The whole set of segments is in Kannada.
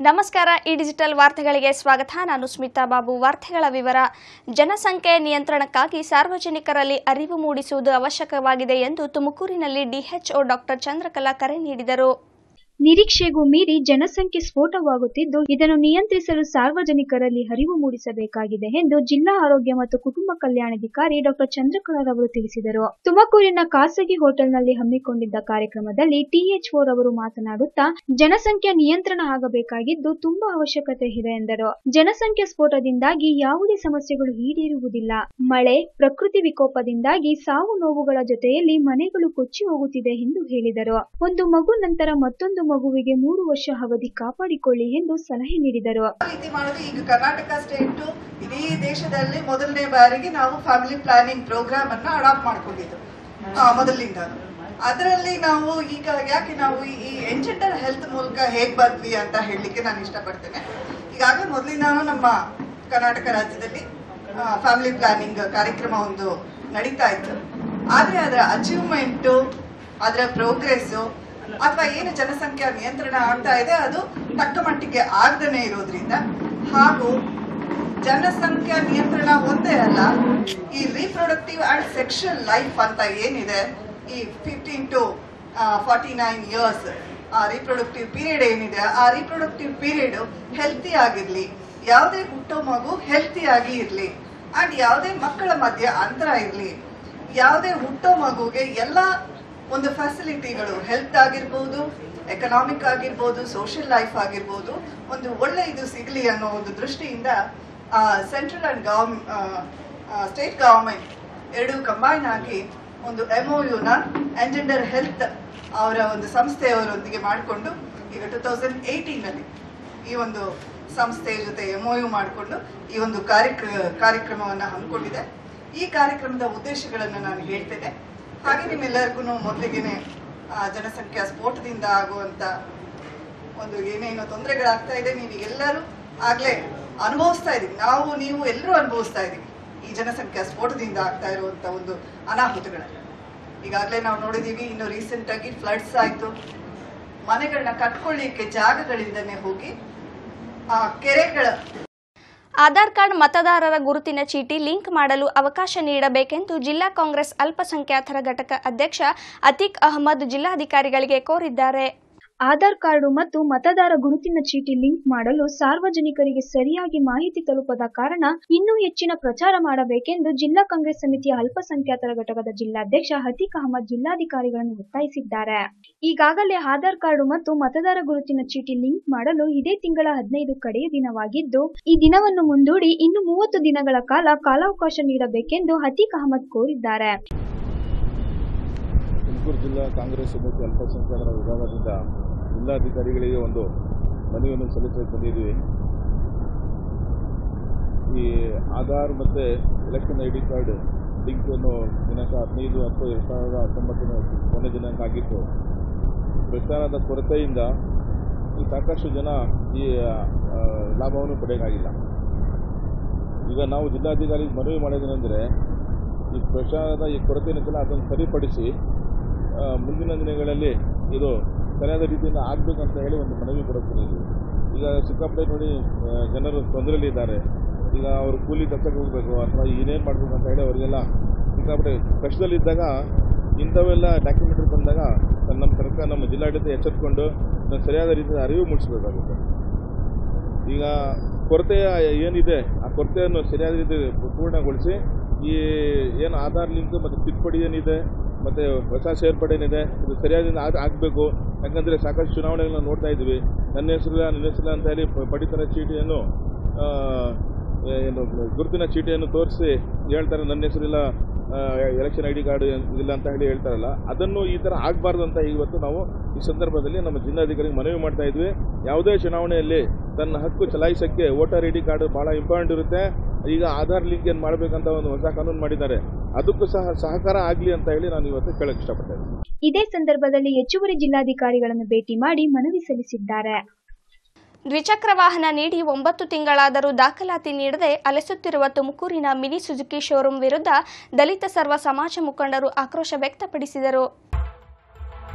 ನಮಸ್ಕಾರ ಈ ಡಿಜಿಟಲ್ ವಾರ್ತೆಗಳಿಗೆ ಸ್ವಾಗತ ನಾನು ಸ್ಮಿತಾ ಬಾಬು ವಾರ್ತೆಗಳ ವಿವರ ಜನಸಂಖ್ಯೆ ನಿಯಂತ್ರಣಕ್ಕಾಗಿ ಸಾರ್ವಜನಿಕರಲ್ಲಿ ಅರಿವು ಮೂಡಿಸುವುದು ಅವಶ್ಯಕವಾಗಿದೆ ಎಂದು ತುಮಕೂರಿನಲ್ಲಿ ಡಿಎಚ್ಒ ಡಾಕ್ಟರ್ ಚಂದ್ರಕಲಾ ಕರೆ ನೀಡಿದರು ನಿರೀಕ್ಷೆಗೂ ಮೀರಿ ಜನಸಂಖ್ಯೆ ಸ್ಫೋಟವಾಗುತ್ತಿದ್ದು ಇದನ್ನು ನಿಯಂತ್ರಿಸಲು ಸಾರ್ವಜನಿಕರಲ್ಲಿ ಅರಿವು ಮೂಡಿಸಬೇಕಾಗಿದೆ ಎಂದು ಜಿಲ್ಲಾ ಆರೋಗ್ಯ ಮತ್ತು ಕುಟುಂಬ ಕಲ್ಯಾಣಾಧಿಕಾರಿ ಡಾಕ್ಟರ್ ಚಂದ್ರಕಲಾರವರು ತಿಳಿಸಿದರು ತುಮಕೂರಿನ ಖಾಸಗಿ ಹೋಟೆಲ್ನಲ್ಲಿ ಹಮ್ಮಿಕೊಂಡಿದ್ದ ಕಾರ್ಯಕ್ರಮದಲ್ಲಿ ಟಿಎಚ್ಒ ರವರು ಮಾತನಾಡುತ್ತಾ ಜನಸಂಖ್ಯೆ ನಿಯಂತ್ರಣ ಆಗಬೇಕಾಗಿದ್ದು ತುಂಬಾ ಅವಶ್ಯಕತೆ ಇದೆ ಎಂದರು ಜನಸಂಖ್ಯೆ ಸ್ಫೋಟದಿಂದಾಗಿ ಯಾವುದೇ ಸಮಸ್ಯೆಗಳು ಈಡೇರುವುದಿಲ್ಲ ಮಳೆ ಪ್ರಕೃತಿ ವಿಕೋಪದಿಂದಾಗಿ ಸಾವು ನೋವುಗಳ ಜೊತೆಯಲ್ಲಿ ಮನೆಗಳು ಕೊಚ್ಚಿ ಹೋಗುತ್ತಿದೆ ಎಂದು ಹೇಳಿದರು ಒಂದು ಮಗು ನಂತರ ಮತ್ತೊಂದು ಮಗುವಿಗೆ ಮೂರು ವರ್ಷ ಅವಧಿ ಕಾಪಾಡಿಕೊಳ್ಳಿ ಎಂದು ಸಲಹೆ ನೀಡಿದರು ರೀತಿ ಮಾಡೋದು ಈಗ ಕರ್ನಾಟಕ ಸ್ಟೇಟ್ ಇಡೀ ದೇಶದಲ್ಲಿ ಮೊದಲನೇ ಬಾರಿಗೆ ನಾವು ಫ್ಯಾಮಿಲಿ ಪ್ಲಾನಿಂಗ್ ಪ್ರೋಗ್ರಾಮ್ ಅನ್ನ ಅಡಾಪ್ಟ್ ಮಾಡ್ಕೊಂಡಿದ್ದು ಆ, ಮೊದಲಿಂದ ಅದರಲ್ಲಿ ನಾವು ಈಗ ಯಾಕೆ ನಾವು ಈ ಎಂಜೆಂಡರ್ ಹೆಲ್ತ್ ಮೂಲಕ ಹೇಗ್ ಬಂದ್ವಿ ಅಂತ ಹೇಳಲಿಕ್ಕೆ ನಾನು ಇಷ್ಟಪಡ್ತೇನೆ ಈಗಾಗಲೇ ಮೊದಲಿಂದಾನು ನಮ್ಮ ಕರ್ನಾಟಕ ರಾಜ್ಯದಲ್ಲಿ ಫ್ಯಾಮಿಲಿ ಪ್ಲಾನಿಂಗ್ ಕಾರ್ಯಕ್ರಮ ಒಂದು ನಡೀತಾ ಇತ್ತು ಆದ್ರೆ ಅದರ ಅಚೀವ್ಮೆಂಟು ಅದರ ಪ್ರೋಗ್ರೆಸ್ಸು ಅಥವಾ ಏನು ಜನಸಂಖ್ಯಾ ನಿಯಂತ್ರಣ ಆಗ್ತಾ ಇದೆ ಅದು ತಕ್ಕ ಮಟ್ಟಿಗೆ ಆಗದೇ ಇರೋದ್ರಿಂದ ಹಾಗೂ ಜನಸಂಖ್ಯಾ ನಿಯಂತ್ರಣ ಒಂದೇ ಅಲ್ಲ ಈ ರೀಪ್ರೊಡಕ್ಟಿವ್ ಅಂಡ್ ಸೆಕ್ಷುವಲ್ ಲೈಫ್ ಅಂತ ಏನಿದೆ ಈ fifteen to forty nine years ಆ ರೀಪ್ರೊಡಕ್ಟಿವ್ ಪೀರಿಯಡ್ ಏನಿದೆ ಆ ರೀಪ್ರೊಡಕ್ಟಿವ್ ಪೀರಿಯಡ್ ಹೆಲ್ತಿ ಆಗಿರ್ಲಿ ಯಾವುದೇ ಹುಟ್ಟೋ ಮಗು ಹೆಲ್ತಿ ಆಗಿ ಇರ್ಲಿ ಅಂಡ್ ಯಾವುದೇ ಮಕ್ಕಳ ಮಧ್ಯೆ ಅಂತರ ಇರ್ಲಿ ಯಾವುದೇ ಹುಟ್ಟೋ ಮಗುಗೆ ಎಲ್ಲ ಒಂದು ಫೆಸಿಲಿಟಿಗಳು ಹೆಲ್ತ್ ಆಗಿರ್ಬೋದು ಎಕನಾಮಿಕ್ ಆಗಿರ್ಬೋದು ಸೋಷಿಯಲ್ ಲೈಫ್ ಆಗಿರ್ಬೋದು ಒಂದು ಒಳ್ಳೆ ಇದು ಸಿಗಲಿ ಅನ್ನೋ ಒಂದು ದೃಷ್ಟಿಯಿಂದ central and govern state government ಎರಡೂ ಕಂಬೈನ್ ಆಗಿ ಒಂದು ಎಮ್ ಒ ಯುನ ಎಂಜೆಂಡರ್ ಹೆಲ್ತ್ ಅವರ ಒಂದು ಸಂಸ್ಥೆಯವರೊಂದಿಗೆ ಮಾಡಿಕೊಂಡು ಈಗ ಟೂ ತೌಸಂಡ್ ಏಯ್ಟೀನಲ್ಲಿ ಈ ಒಂದು ಸಂಸ್ಥೆಯ ಜೊತೆ ಎಮ್ ಒ ಯು ಮಾಡಿಕೊಂಡು ಈ ಒಂದು ಕಾರ್ಯಕ್ರ ಕಾರ್ಯಕ್ರಮವನ್ನು ಹಮ್ಮಿಕೊಂಡಿದೆ ಈ ಕಾರ್ಯಕ್ರಮದ ಉದ್ದೇಶಗಳನ್ನು ನಾನು ಹೇಳ್ತೇನೆ ಹಾಗೆ ನಿಮ್ಮೆಲ್ಲರಿಗೂ ಮೊದಲಿಗೆನೆ ಆ, ಜನಸಂಖ್ಯಾ ಸ್ಫೋಟದಿಂದ ಆಗುವಂತ ಒಂದು ಏನೇನೋ ತೊಂದರೆಗಳಾಗ್ತಾ ಇದೆ ನೀವು ಎಲ್ಲರೂ ಆಗ್ಲೇ ಅನುಭವಿಸ್ತಾ ಇದೀವಿ ನಾವು ನೀವು ಎಲ್ಲರೂ ಅನುಭವಿಸ್ತಾ ಇದೀವಿ ಈ ಜನಸಂಖ್ಯಾ ಸ್ಫೋಟದಿಂದ ಆಗ್ತಾ ಇರುವಂತ ಒಂದು ಅನಾಹುತಗಳನ್ನ ಈಗಾಗಲೇ ನಾವು ನೋಡಿದೀವಿ ಇನ್ನು ರೀಸೆಂಟ್ ಆಗಿ ಫ್ಲಡ್ಸ್ ಆಯ್ತು ಮನೆಗಳನ್ನ ಕಟ್ಕೊಳ್ಳಿಕ್ಕೆ ಜಾಗಗಳಿಂದನೇ ಹೋಗಿ ಆ ಕೆರೆಗಳ ಆಧಾರ್ ಕಾರ್ಡ್ ಮತದಾರರ ಗುರುತಿನ ಚೀಟಿ ಲಿಂಕ್ ಮಾಡಲು ಅವಕಾಶ ನೀಡಬೇಕೆಂದು ಜಿಲ್ಲಾ ಕಾಂಗ್ರೆಸ್ ಅಲ್ಪಸಂಖ್ಯಾತರ ಘಟಕ ಅಧ್ಯಕ್ಷ ಅತೀಕ್ ಅಹಮದ್ ಜಿಲ್ಲಾಧಿಕಾರಿಗಳಿಗೆ ಕೋರಿದ್ದಾರೆ ಆಧಾರ್ ಕಾರ್ಡು ಮತ್ತು ಮತದಾರ ಗುರುತಿನ ಚೀಟಿ ಲಿಂಕ್ ಮಾಡಲು ಸಾರ್ವಜನಿಕರಿಗೆ ಸರಿಯಾಗಿ ಮಾಹಿತಿ ತಲುಪದ ಕಾರಣ ಇನ್ನೂ ಹೆಚ್ಚಿನ ಪ್ರಚಾರ ಮಾಡಬೇಕೆಂದು ಜಿಲ್ಲಾ ಕಾಂಗ್ರೆಸ್ ಸಮಿತಿಯ ಅಲ್ಪಸಂಖ್ಯಾತರ ಘಟಕದ ಜಿಲ್ಲಾಧ್ಯಕ್ಷ ಹತೀಕ್ ಅಹಮದ್ ಜಿಲ್ಲಾಧಿಕಾರಿಗಳನ್ನು ಒತ್ತಾಯಿಸಿದ್ದಾರೆ ಈಗಾಗಲೇ ಆಧಾರ್ ಕಾರ್ಡು ಮತ್ತು ಮತದಾರ ಗುರುತಿನ ಚೀಟಿ ಲಿಂಕ್ ಮಾಡಲು ಇದೇ ತಿಂಗಳ ಹದಿನೈದು ಕಡೆಯ ದಿನವಾಗಿದ್ದು ಈ ದಿನವನ್ನು ಮುಂದೂಡಿ ಇನ್ನು ಮೂವತ್ತು ದಿನಗಳ ಕಾಲ ಕಾಲಾವಕಾಶ ನೀಡಬೇಕೆಂದು ಹತೀಕ್ ಅಹಮದ್ ಕೋರಿದ್ದಾರೆ ತುಮಕೂರು ಜಿಲ್ಲಾ ಕಾಂಗ್ರೆಸ್ ಸಮಿತಿ ಅಲ್ಪಸಂಖ್ಯಾತರ ವಿಭಾಗದಿಂದ ಜಿಲ್ಲಾಧಿಕಾರಿಗಳಿಗೆ ಒಂದು ಮನವಿಯನ್ನು ಸಲ್ಲಿಸಲು ಬಂದಿದ್ದೀವಿ ಈ ಆಧಾರ್ ಮತ್ತು ಎಲೆಕ್ಷನ್ ಐ ಡಿ ಕಾರ್ಡ್ ಲಿಂಕನ್ನು ದಿನಾಂಕ ಹದಿನೈದು ಹತ್ತು ಎರಡು ಸಾವಿರದ ಹತ್ತೊಂಬತ್ತನೇ ಕೊನೆ ದಿನಾಂಕ ಆಗಿತ್ತು ಪ್ರಚಾರದ ಕೊರತೆಯಿಂದ ಈ ಸಾಕಷ್ಟು ಜನ ಈ ಆ, ಲಾಭವನ್ನು ಪಡೆಯೋಕ್ಕಾಗಿಲ್ಲ ಈಗ ನಾವು ಜಿಲ್ಲಾಧಿಕಾರಿಗೆ ಮನವಿ ಮಾಡೋದೇನೆಂದರೆ ಈ ಪ್ರಚಾರದ ಈ ಕೊರತೆ ಏನಿತ್ತಲ್ಲ ಅದನ್ನು ಸರಿಪಡಿಸಿ ಆ, ಮುಂದಿನ ದಿನಗಳಲ್ಲಿ ಇದು ಸರಿಯಾದ ರೀತಿಯಿಂದ ಆಗಬೇಕಂತ ಹೇಳಿ ಒಂದು ಮನವಿ ಕೊಡುತ್ತಿದ್ದೀವಿ ಈಗ ಸಿಕ್ಕಾಪಟ್ಟೆ ನೋಡಿ ಆ, ಜನರು ತೊಂದರೆಯಲ್ಲಿದ್ದಾರೆ ಈಗ ಅವರು ಕೂಲಿ ಕೆಲಸಕ್ಕೆ ಹೋಗಬೇಕು ಅಥವಾ ಏನೇನು ಮಾಡಬೇಕು ಅಂತ ಹೇಳಿ ಅವರಿಗೆಲ್ಲ ಸಿಕ್ಕಾಪಟ್ಟೆ ಕಷ್ಟದಲ್ಲಿದ್ದಾಗ ಇಂಥವೆಲ್ಲ ಡಾಕ್ಯುಮೆಂಟ್ರಿ ಬಂದಾಗ ನಮ್ಮ ಸರ್ಕಾರ ನಮ್ಮ ಜಿಲ್ಲಾಡಳಿತ ಎಚ್ಚೆತ್ಕೊಂಡು ಅದನ್ನ ಸರಿಯಾದ ರೀತಿಯ ಅರಿವು ಮೂಡಿಸಬೇಕಾಗುತ್ತೆ ಈಗ ಕೊರತೆಯ ಏನಿದೆ ಆ ಕೊರತೆಯನ್ನು ಸರಿಯಾದ ರೀತಿ ಪೂರ್ಣಗೊಳಿಸಿ ಈ ಏನು ಆಧಾರ್ ಲಿಂಕ್ ಮತ್ತು ತಿದ್ದುಪಡಿ ಏನಿದೆ ಮತ್ತು ಹೊಸ ಸೇರ್ಪಡೆ ಏನಿದೆ ಇದು ಸರಿಯಾದ ಆಗ ಆಗಬೇಕು ಯಾಕಂದರೆ ಸಾಕಷ್ಟು ಚುನಾವಣೆಗಳನ್ನ ನೋಡ್ತಾ ಇದ್ವಿ ನನ್ನ ಹೆಸರಿಲ್ಲ ನನ್ನ ಹೆಸರಿಲ್ಲ ಅಂತ ಹೇಳಿ ಪ- ಪಡಿತರ ಚೀಟಿಯನ್ನು ಆ, ಏನು ಗುರುತಿನ ಚೀಟಿಯನ್ನು ತೋರಿಸಿ ಹೇಳ್ತಾರೆ ನನ್ನ ಹೆಸರಿಲ್ಲ ಎಲೆಕ್ಷನ್ ಐ ಡಿ ಕಾರ್ಡ್ ಇಲ್ಲ ಅಂತ ಹೇಳಿ ಹೇಳ್ತಾರಲ್ಲ ಅದನ್ನು ಈ ಥರ ಆಗಬಾರ್ದು ಅಂತ ಇವತ್ತು ನಾವು ಈ ಸಂದರ್ಭದಲ್ಲಿ ನಮ್ಮ ಜಿಲ್ಲಾಧಿಕಾರಿಗೆ ಮನವಿ ಮಾಡ್ತಾ ಇದ್ವಿ ಯಾವುದೇ ಚುನಾವಣೆಯಲ್ಲಿ ತನ್ನ ಹಕ್ಕು ಚಲಾಯಿಸೋಕ್ಕೆ ವೋಟರ್ ಐ ಡಿ ಕಾರ್ಡ್ ಭಾಳ ಇಂಪಾರ್ಟೆಂಟ್ ಇರುತ್ತೆ ಈಗ ಆಧಾರ್ ಲಿಂಕ್ ಏನು ಮಾಡಬೇಕಂತ ಒಂದು ಹೊಸ ಕಾನೂನು ಮಾಡಿದ್ದಾರೆ ಅದಕ್ಕೂ ಸಹ ಸಹಕಾರ ಆಗಲಿ ಅಂತ ಹೇಳಿ ನಾನು ಇವತ್ತು ಕೇಳಕ್ಕೆ ಇಷ್ಟಪಡ್ತಾ ಇದ್ದೀನಿ ಇದೇ ಸಂದರ್ಭದಲ್ಲಿ ಹೆಚ್ಚುವರಿ ಜಿಲ್ಲಾಧಿಕಾರಿಗಳನ್ನು ಭೇಟಿ ಮಾಡಿ ಮನವಿ ಸಲ್ಲಿಸಿದ್ದಾರೆ ದ್ವಿಚಕ್ರ ವಾಹನ ನೀಡಿ ಒಂಬತ್ತು ತಿಂಗಳಾದರೂ ದಾಖಲಾತಿ ನೀಡದೆ ಅಲೆಸುತ್ತಿರುವ ತುಮಕೂರಿನ ಮಿನಿ ಸುಜುಕಿ ಶೋರೂಂ ವಿರುದ್ಧ ದಲಿತ ಸರ್ವ ಸಮಾಜ ಮುಖಂಡರು ಆಕ್ರೋಶ ವ್ಯಕ್ತಪಡಿಸಿದರು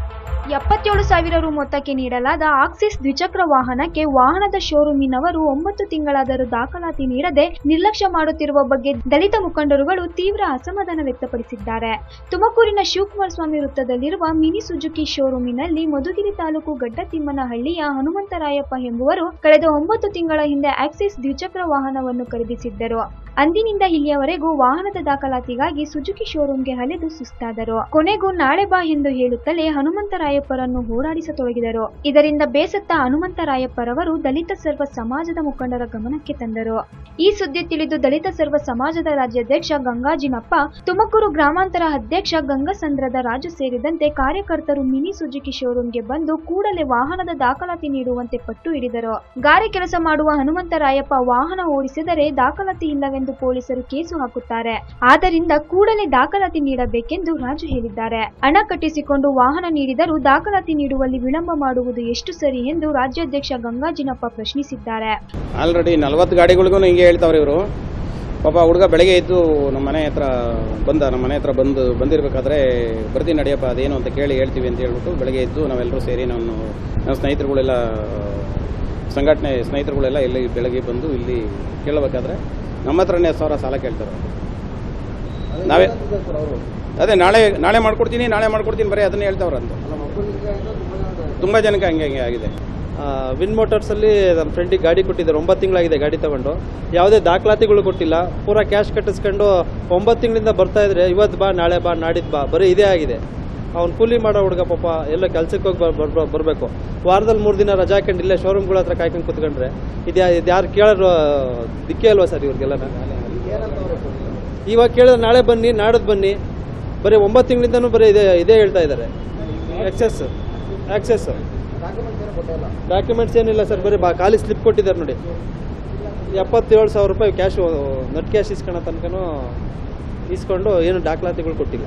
ಎಪ್ಪತ್ತೇಳು ಸಾವಿರ ರು ಮೊತ್ತಕ್ಕೆ ನೀಡಲಾದ ಆಕ್ಸಿಸ್ ದ್ವಿಚಕ್ರ ವಾಹನಕ್ಕೆ ವಾಹನದ ಶೋರೂಮಿನವರು ಒಂಬತ್ತು ತಿಂಗಳಾದರೂ ದಾಖಲಾತಿ ನೀಡದೆ ನಿರ್ಲಕ್ಷ್ಯ ಮಾಡುತ್ತಿರುವ ಬಗ್ಗೆ ದಲಿತ ಮುಖಂಡರುಗಳು ತೀವ್ರ ಅಸಮಾಧಾನ ವ್ಯಕ್ತಪಡಿಸಿದ್ದಾರೆ ತುಮಕೂರಿನ ಶಿವಕುಮಾರ ಸ್ವಾಮಿ ವೃತ್ತದಲ್ಲಿರುವ ಮಿನಿ ಸುಜುಕಿ ಶೋರೂಮಿನಲ್ಲಿ ಮಧುಗಿರಿ ತಾಲೂಕು ಗಡ್ಡತಿಮ್ಮನಹಳ್ಳಿಯ ಹನುಮಂತರಾಯಪ್ಪ ಎಂಬುವರು ಕಳೆದ ಒಂಬತ್ತು ತಿಂಗಳ ಹಿಂದೆ ಆಕ್ಸಿಸ್ ದ್ವಿಚಕ್ರ ವಾಹನವನ್ನು ಖರೀದಿಸಿದ್ದರು ಅಂದಿನಿಂದ ಇಲ್ಲಿಯವರೆಗೂ ವಾಹನದ ದಾಖಲಾತಿಗಾಗಿ ಸುಜುಕಿ ಶೋರೂಮ್ಗೆ ಅಲೆದು ಸುಸ್ತಾದರು ಕೊನೆಗೂ ನಾಳೆ ಬಾ ಎಂದು ಹೇಳುತ್ತಲೇ ಹನುಮಂತರಾಯಪ್ಪರನ್ನು ಓಡಾಡಿಸತೊಡಗಿದರು ಇದರಿಂದ ಬೇಸತ್ತ ಹನುಮಂತರಾಯಪ್ಪರವರು ದಲಿತ ಸರ್ವ ಸಮಾಜದ ಮುಖಂಡರ ಗಮನಕ್ಕೆ ತಂದರು ಈ ಸುದ್ದಿ ತಿಳಿದು ದಲಿತ ಸರ್ವ ಸಮಾಜದ ರಾಜ್ಯಾಧ್ಯಕ್ಷ ಗಂಗಾಜಿನಪ್ಪ ತುಮಕೂರು ಗ್ರಾಮಾಂತರ ಅಧ್ಯಕ್ಷ ಗಂಗಸಂದ್ರದ ರಾಜು ಸೇರಿದಂತೆ ಕಾರ್ಯಕರ್ತರು ಮಿನಿ ಸುಜುಕಿ ಶೋರೂಮ್ಗೆ ಬಂದು ಕೂಡಲೇ ವಾಹನದ ದಾಖಲಾತಿ ನೀಡುವಂತೆ ಪಟ್ಟು ಹಿಡಿದರು ಗಾರೆ ಕೆಲಸ ಮಾಡುವ ಹನುಮಂತರಾಯಪ್ಪ ವಾಹನ ಓಡಿಸಿದರೆ ದಾಖಲಾತಿ ಇಲ್ಲವೆಂದು ಪೊಲೀಸರು ಕೇಸು ಹಾಕುತ್ತಾರೆ ಆದ್ದರಿಂದ ಕೂಡಲೇ ದಾಖಲಾತಿ ನೀಡಬೇಕೆಂದು ರಾಜು ಹೇಳಿದ್ದಾರೆ ಹಣ ಕಟ್ಟಿಸಿಕೊಂಡು ವಾಹನ ನೀಡಿದರೂ ದಾಖಲಾತಿ ನೀಡುವಲ್ಲಿ ವಿಳಂಬ ಮಾಡುವುದು ಎಷ್ಟು ಸರಿ ಎಂದು ರಾಜ್ಯಾಧ್ಯಕ್ಷ ಗಂಗಾಜಿನಪ್ಪ ಪ್ರಶ್ನಿಸಿದ್ದಾರೆ ಆಲ್ರೆಡಿ ನಲ್ವತ್ತು ಗಾಡಿಗಳಿಗೂ ಹಿಂಗೆ ಹೇಳ್ತಾವ್ರೆ ಇವರು ಪಾಪ ಹುಡುಗ ಬೆಳಗ್ಗೆ ಎದ್ದು ನಮ್ಮ ಮನೆ ಹತ್ರ ಬಂದ ನಮ್ಮ ಮನೆ ಹತ್ರ ಬಂದು ಬಂದಿರಬೇಕಾದ್ರೆ ಬರ್ತೀನಿ ನಡಿಯಪ್ಪ ಅದೇನು ಅಂತ ಕೇಳಿ ಹೇಳ್ತೀವಿ ಅಂತ ಹೇಳ್ಬಿಟ್ಟು ಬೆಳಗ್ಗೆ ಎದ್ದು ನಾವೆಲ್ಲರೂ ಸೇರಿ ನಾನು ನಮ್ಮ ಸ್ನೇಹಿತರುಗಳೆಲ್ಲ ಸಂಘಟನೆ ಸ್ನೇಹಿತರುಗಳೆಲ್ಲ ಇಲ್ಲಿ ಬೆಳಗ್ಗೆ ಬಂದು ಇಲ್ಲಿ ಕೇಳಬೇಕಾದ್ರೆ ನಮ್ಮ ಹತ್ರನೇ ಹತ್ತು ಸಾವಿರ ಸಾಲ ಕೇಳ್ತಾರೆ ನಾವೇ ಅದೇ ನಾಳೆ ನಾಳೆ ಮಾಡ್ಕೊಡ್ತೀನಿ ನಾಳೆ ಮಾಡ್ಕೊಡ್ತೀನಿ ಬರೀ ಅದನ್ನೇ ಹೇಳ್ತಾವ್ರಂತ ತುಂಬ ಜನಕ್ಕೆ ಹಂಗೆ ಹಂಗೆ ಆಗಿದೆ ವಿನ್ ಮೋಟಾರ್ಸಲ್ಲಿ ನಮ್ಮ ಫ್ರೆಂಡಿಗೆ ಗಾಡಿ ಕೊಟ್ಟಿದ್ದಾರೆ ಒಂಬತ್ತು ತಿಂಗಳಾಗಿದೆ ಗಾಡಿ ತಗೊಂಡು ಯಾವುದೇ ದಾಖಲಾತಿಗಳು ಕೊಟ್ಟಿಲ್ಲ ಪೂರಾ ಕ್ಯಾಶ್ ಕಟ್ಟಿಸ್ಕೊಂಡು ಒಂಬತ್ತು ತಿಂಗಳಿಂದ ಬರ್ತಾ ಇದ್ರೆ ಇವತ್ತು ಬಾ ನಾಳೆ ಬಾ ನಾಡಿದ್ದು ಬಾ ಬರೀ ಇದೇ ಆಗಿದೆ ಅವ್ನು ಕೂಲಿ ಮಾಡೋ ಹುಡುಗ ಪಾಪ ಎಲ್ಲ ಕೆಲ್ಸಕ್ಕೆ ಹೋಗಿ ಬರ್ ಬರಬೇಕು ವಾರದಲ್ಲಿ ಮೂರು ದಿನ ರಜಾ ಹಾಕೊಂಡು ಇಲ್ಲೇ ಶೋರೂಮ್ಗಳ ಹತ್ರ ಕಾಯ್ಕೊಂಡು ಕುತ್ಕೊಂಡ್ರೆ ಇದು ಇದು ಯಾರು ಕೇಳೋರು ದಿಕ್ಕೇ ಅಲ್ವಾ ಸರ್ ಇವ್ರಿಗೆಲ್ಲ ಇವಾಗ ಕೇಳಿದ್ರೆ ನಾಳೆ ಬನ್ನಿ ನಾಡದ್ದು ಬನ್ನಿ ಬರೀ ಒಂಬತ್ತು ತಿಂಗಳಿಂದನೂ ಬರೀ ಇದೇ ಇದೇ ಹೇಳ್ತಾ ಇದ್ದಾರೆ ಎಕ್ಸೆಸ್ ಆಕ್ಸೆಸ್ ಡಾಕ್ಯುಮೆಂಟ್ಸ್ ಏನಿಲ್ಲ ಸರ್ ಬರೀ ಬಾ ಖಾಲಿ ಸ್ಲಿಪ್ ಕೊಟ್ಟಿದ್ದಾರೆ ನೋಡಿ ಎಪ್ಪತ್ತೇಳು ಸಾವಿರ ರೂಪಾಯಿ ಕ್ಯಾಶು ನಟ್ ಕ್ಯಾಶ್ ಇಸ್ಕೊಳೋ ತನಕನೂ ಇಸ್ಕೊಂಡು ಏನು ದಾಖಲಾತಿಗಳು ಕೊಟ್ಟಿಲ್ಲ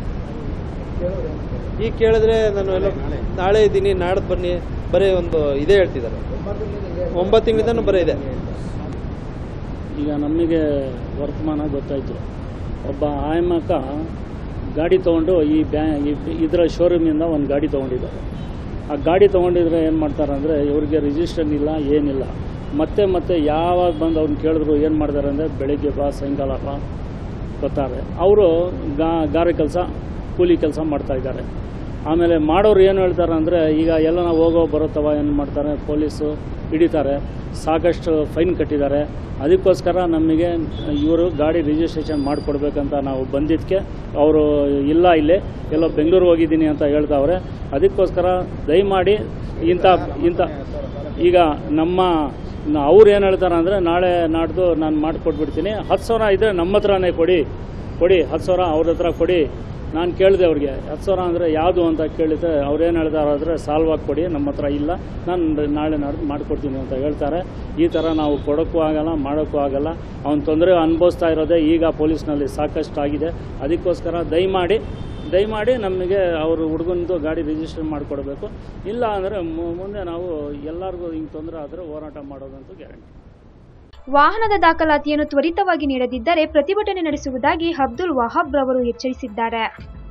ಈಗ ಕೇಳಿದ್ರೆ ನಾನು ಎಲ್ಲ ನಾಳೆ ಇದ್ದೀನಿ ನಾಡ್ದು ಬನ್ನಿ ಬರೀ ಒಂದು ಇದೇ ಹೇಳ್ತಿದ್ದಾರೆ ಒಂಬತ್ತು ತಿಂಗಳಿಂದನೂ ಬರೀ ಇದೆ ಈಗ ನಮಗೆ ವರ್ತಮಾನ ಗೊತ್ತಾಯಿತು ಒಬ್ಬ ಆಯಮ್ಮಕ್ಕ ಗಾಡಿ ತೊಗೊಂಡು ಈ ಬ್ಯಾ ಈ- ಇದರ ಶೋರೂಮಿಂದ ಒಂದು ಗಾಡಿ ತೊಗೊಂಡಿದ್ದಾರೆ ಆ ಗಾಡಿ ತೊಗೊಂಡಿದ್ರೆ ಏನು ಮಾಡ್ತಾರೆ ಅಂದರೆ ಇವ್ರಿಗೆ ರಿಜಿಸ್ಟ್ರೇಷನ್ ಇಲ್ಲ ಏನಿಲ್ಲ ಮತ್ತೆ ಮತ್ತೆ ಯಾವಾಗ ಬಂದು ಅವ್ರನ್ನ ಕೇಳಿದ್ರು ಏನು ಮಾಡ್ತಾರೆ ಅಂದರೆ ಬೆಳಿಗ್ಗೆ ಬಾ ಸಾಯಂಕಾಲ ಬಾ ಬರ್ತಾರೆ ಅವರು ಗಾ ಗಾರೆ ಕೆಲಸ ಕೂಲಿ ಕೆಲಸ ಮಾಡ್ತಾ ಇದ್ದಾರೆ ಆಮೇಲೆ ಮಾಡೋರು ಏನು ಹೇಳ್ತಾರೆ ಅಂದರೆ ಈಗ ಎಲ್ಲ ನಾವು ಹೋಗೋ ಬರುತ್ತವ ಏನು ಮಾಡ್ತಾರೆ ಪೊಲೀಸು ಹಿಡಿತಾರೆ ಸಾಕಷ್ಟು ಫೈನ್ ಕಟ್ಟಿದ್ದಾರೆ ಅದಕ್ಕೋಸ್ಕರ ನಮಗೆ ಇವರು ಗಾಡಿ ರಿಜಿಸ್ಟ್ರೇಷನ್ ಮಾಡಿಕೊಡ್ಬೇಕಂತ ನಾವು ಬಂದಿದ್ದಕ್ಕೆ ಅವರು ಇಲ್ಲ ಇಲ್ಲೇ ಎಲ್ಲೋ ಬೆಂಗಳೂರು ಹೋಗಿದ್ದೀನಿ ಅಂತ ಹೇಳ್ತಾವ್ರೆ ಅದಕ್ಕೋಸ್ಕರ ದಯಮಾಡಿ ಇಂಥ ಇಂಥ ಈಗ ನಮ್ಮ ಅವ್ರು ಏನು ಹೇಳ್ತಾರೆ ಅಂದರೆ ನಾಳೆ ನಾಡ್ದು ನಾನು ಮಾಡಿಕೊಟ್ಬಿಡ್ತೀನಿ ಹತ್ತು ಸಾವಿರ ಇದ್ದರೆ ನಮ್ಮ ಹತ್ರನೇ ಕೊಡಿ ಕೊಡಿ ಹತ್ತು ಸಾವಿರ ಅವ್ರ ಹತ್ರ ಕೊಡಿ ನಾನು ಕೇಳಿದೆ ಅವ್ರಿಗೆ ಹತ್ತು ಸಾವಿರ ಅಂದರೆ ಯಾವುದು ಅಂತ ಕೇಳಿದ್ರೆ ಅವ್ರೇನು ಹೇಳ್ತಾರೆ ಅಂದರೆ ಸಾಲ್ವಾಗಿ ಕೊಡಿ ನಮ್ಮ ಹತ್ರ ಇಲ್ಲ ನಾನು ನಾಳೆ ನಾಡ್ದು ಮಾಡಿಕೊಡ್ತೀನಿ ಅಂತ ಹೇಳ್ತಾರೆ ಈ ಥರ ನಾವು ಕೊಡೋಕ್ಕೂ ಆಗಲ್ಲ ಮಾಡೋಕ್ಕೂ ಆಗಲ್ಲ ಅವ್ನು ತೊಂದರೆ ಅನುಭವಿಸ್ತಾ ಇರೋದೇ ಈಗ ಪೊಲೀಸ್ನಲ್ಲಿ ಸಾಕಷ್ಟು ಆಗಿದೆ ಅದಕ್ಕೋಸ್ಕರ ದಯಮಾಡಿ ದಯಮಾಡಿ ನಮಗೆ ಅವರು ಹುಡುಗನದು ಗಾಡಿ ರಿಜಿಸ್ಟರ್ ಮಾಡಿಕೊಡ್ಬೇಕು ಇಲ್ಲ ಅಂದರೆ ಮುಂದೆ ನಾವು ಎಲ್ಲರಿಗೂ ಹಿಂಗೆ ತೊಂದರೆ ಆದರೆ ಹೋರಾಟ ಮಾಡೋದಂತೂ ಗ್ಯಾರಂಟಿ ವಾಹನದ ದಾಖಲಾತಿಯನ್ನು ತ್ವರಿತವಾಗಿ ನೀಡದಿದ್ದರೆ ಪ್ರತಿಭಟನೆ ನಡೆಸುವುದಾಗಿ ಅಬ್ದುಲ್ ವಹಾಬ್ ರವರು ಎಚ್ಚರಿಸಿದ್ದಾರೆ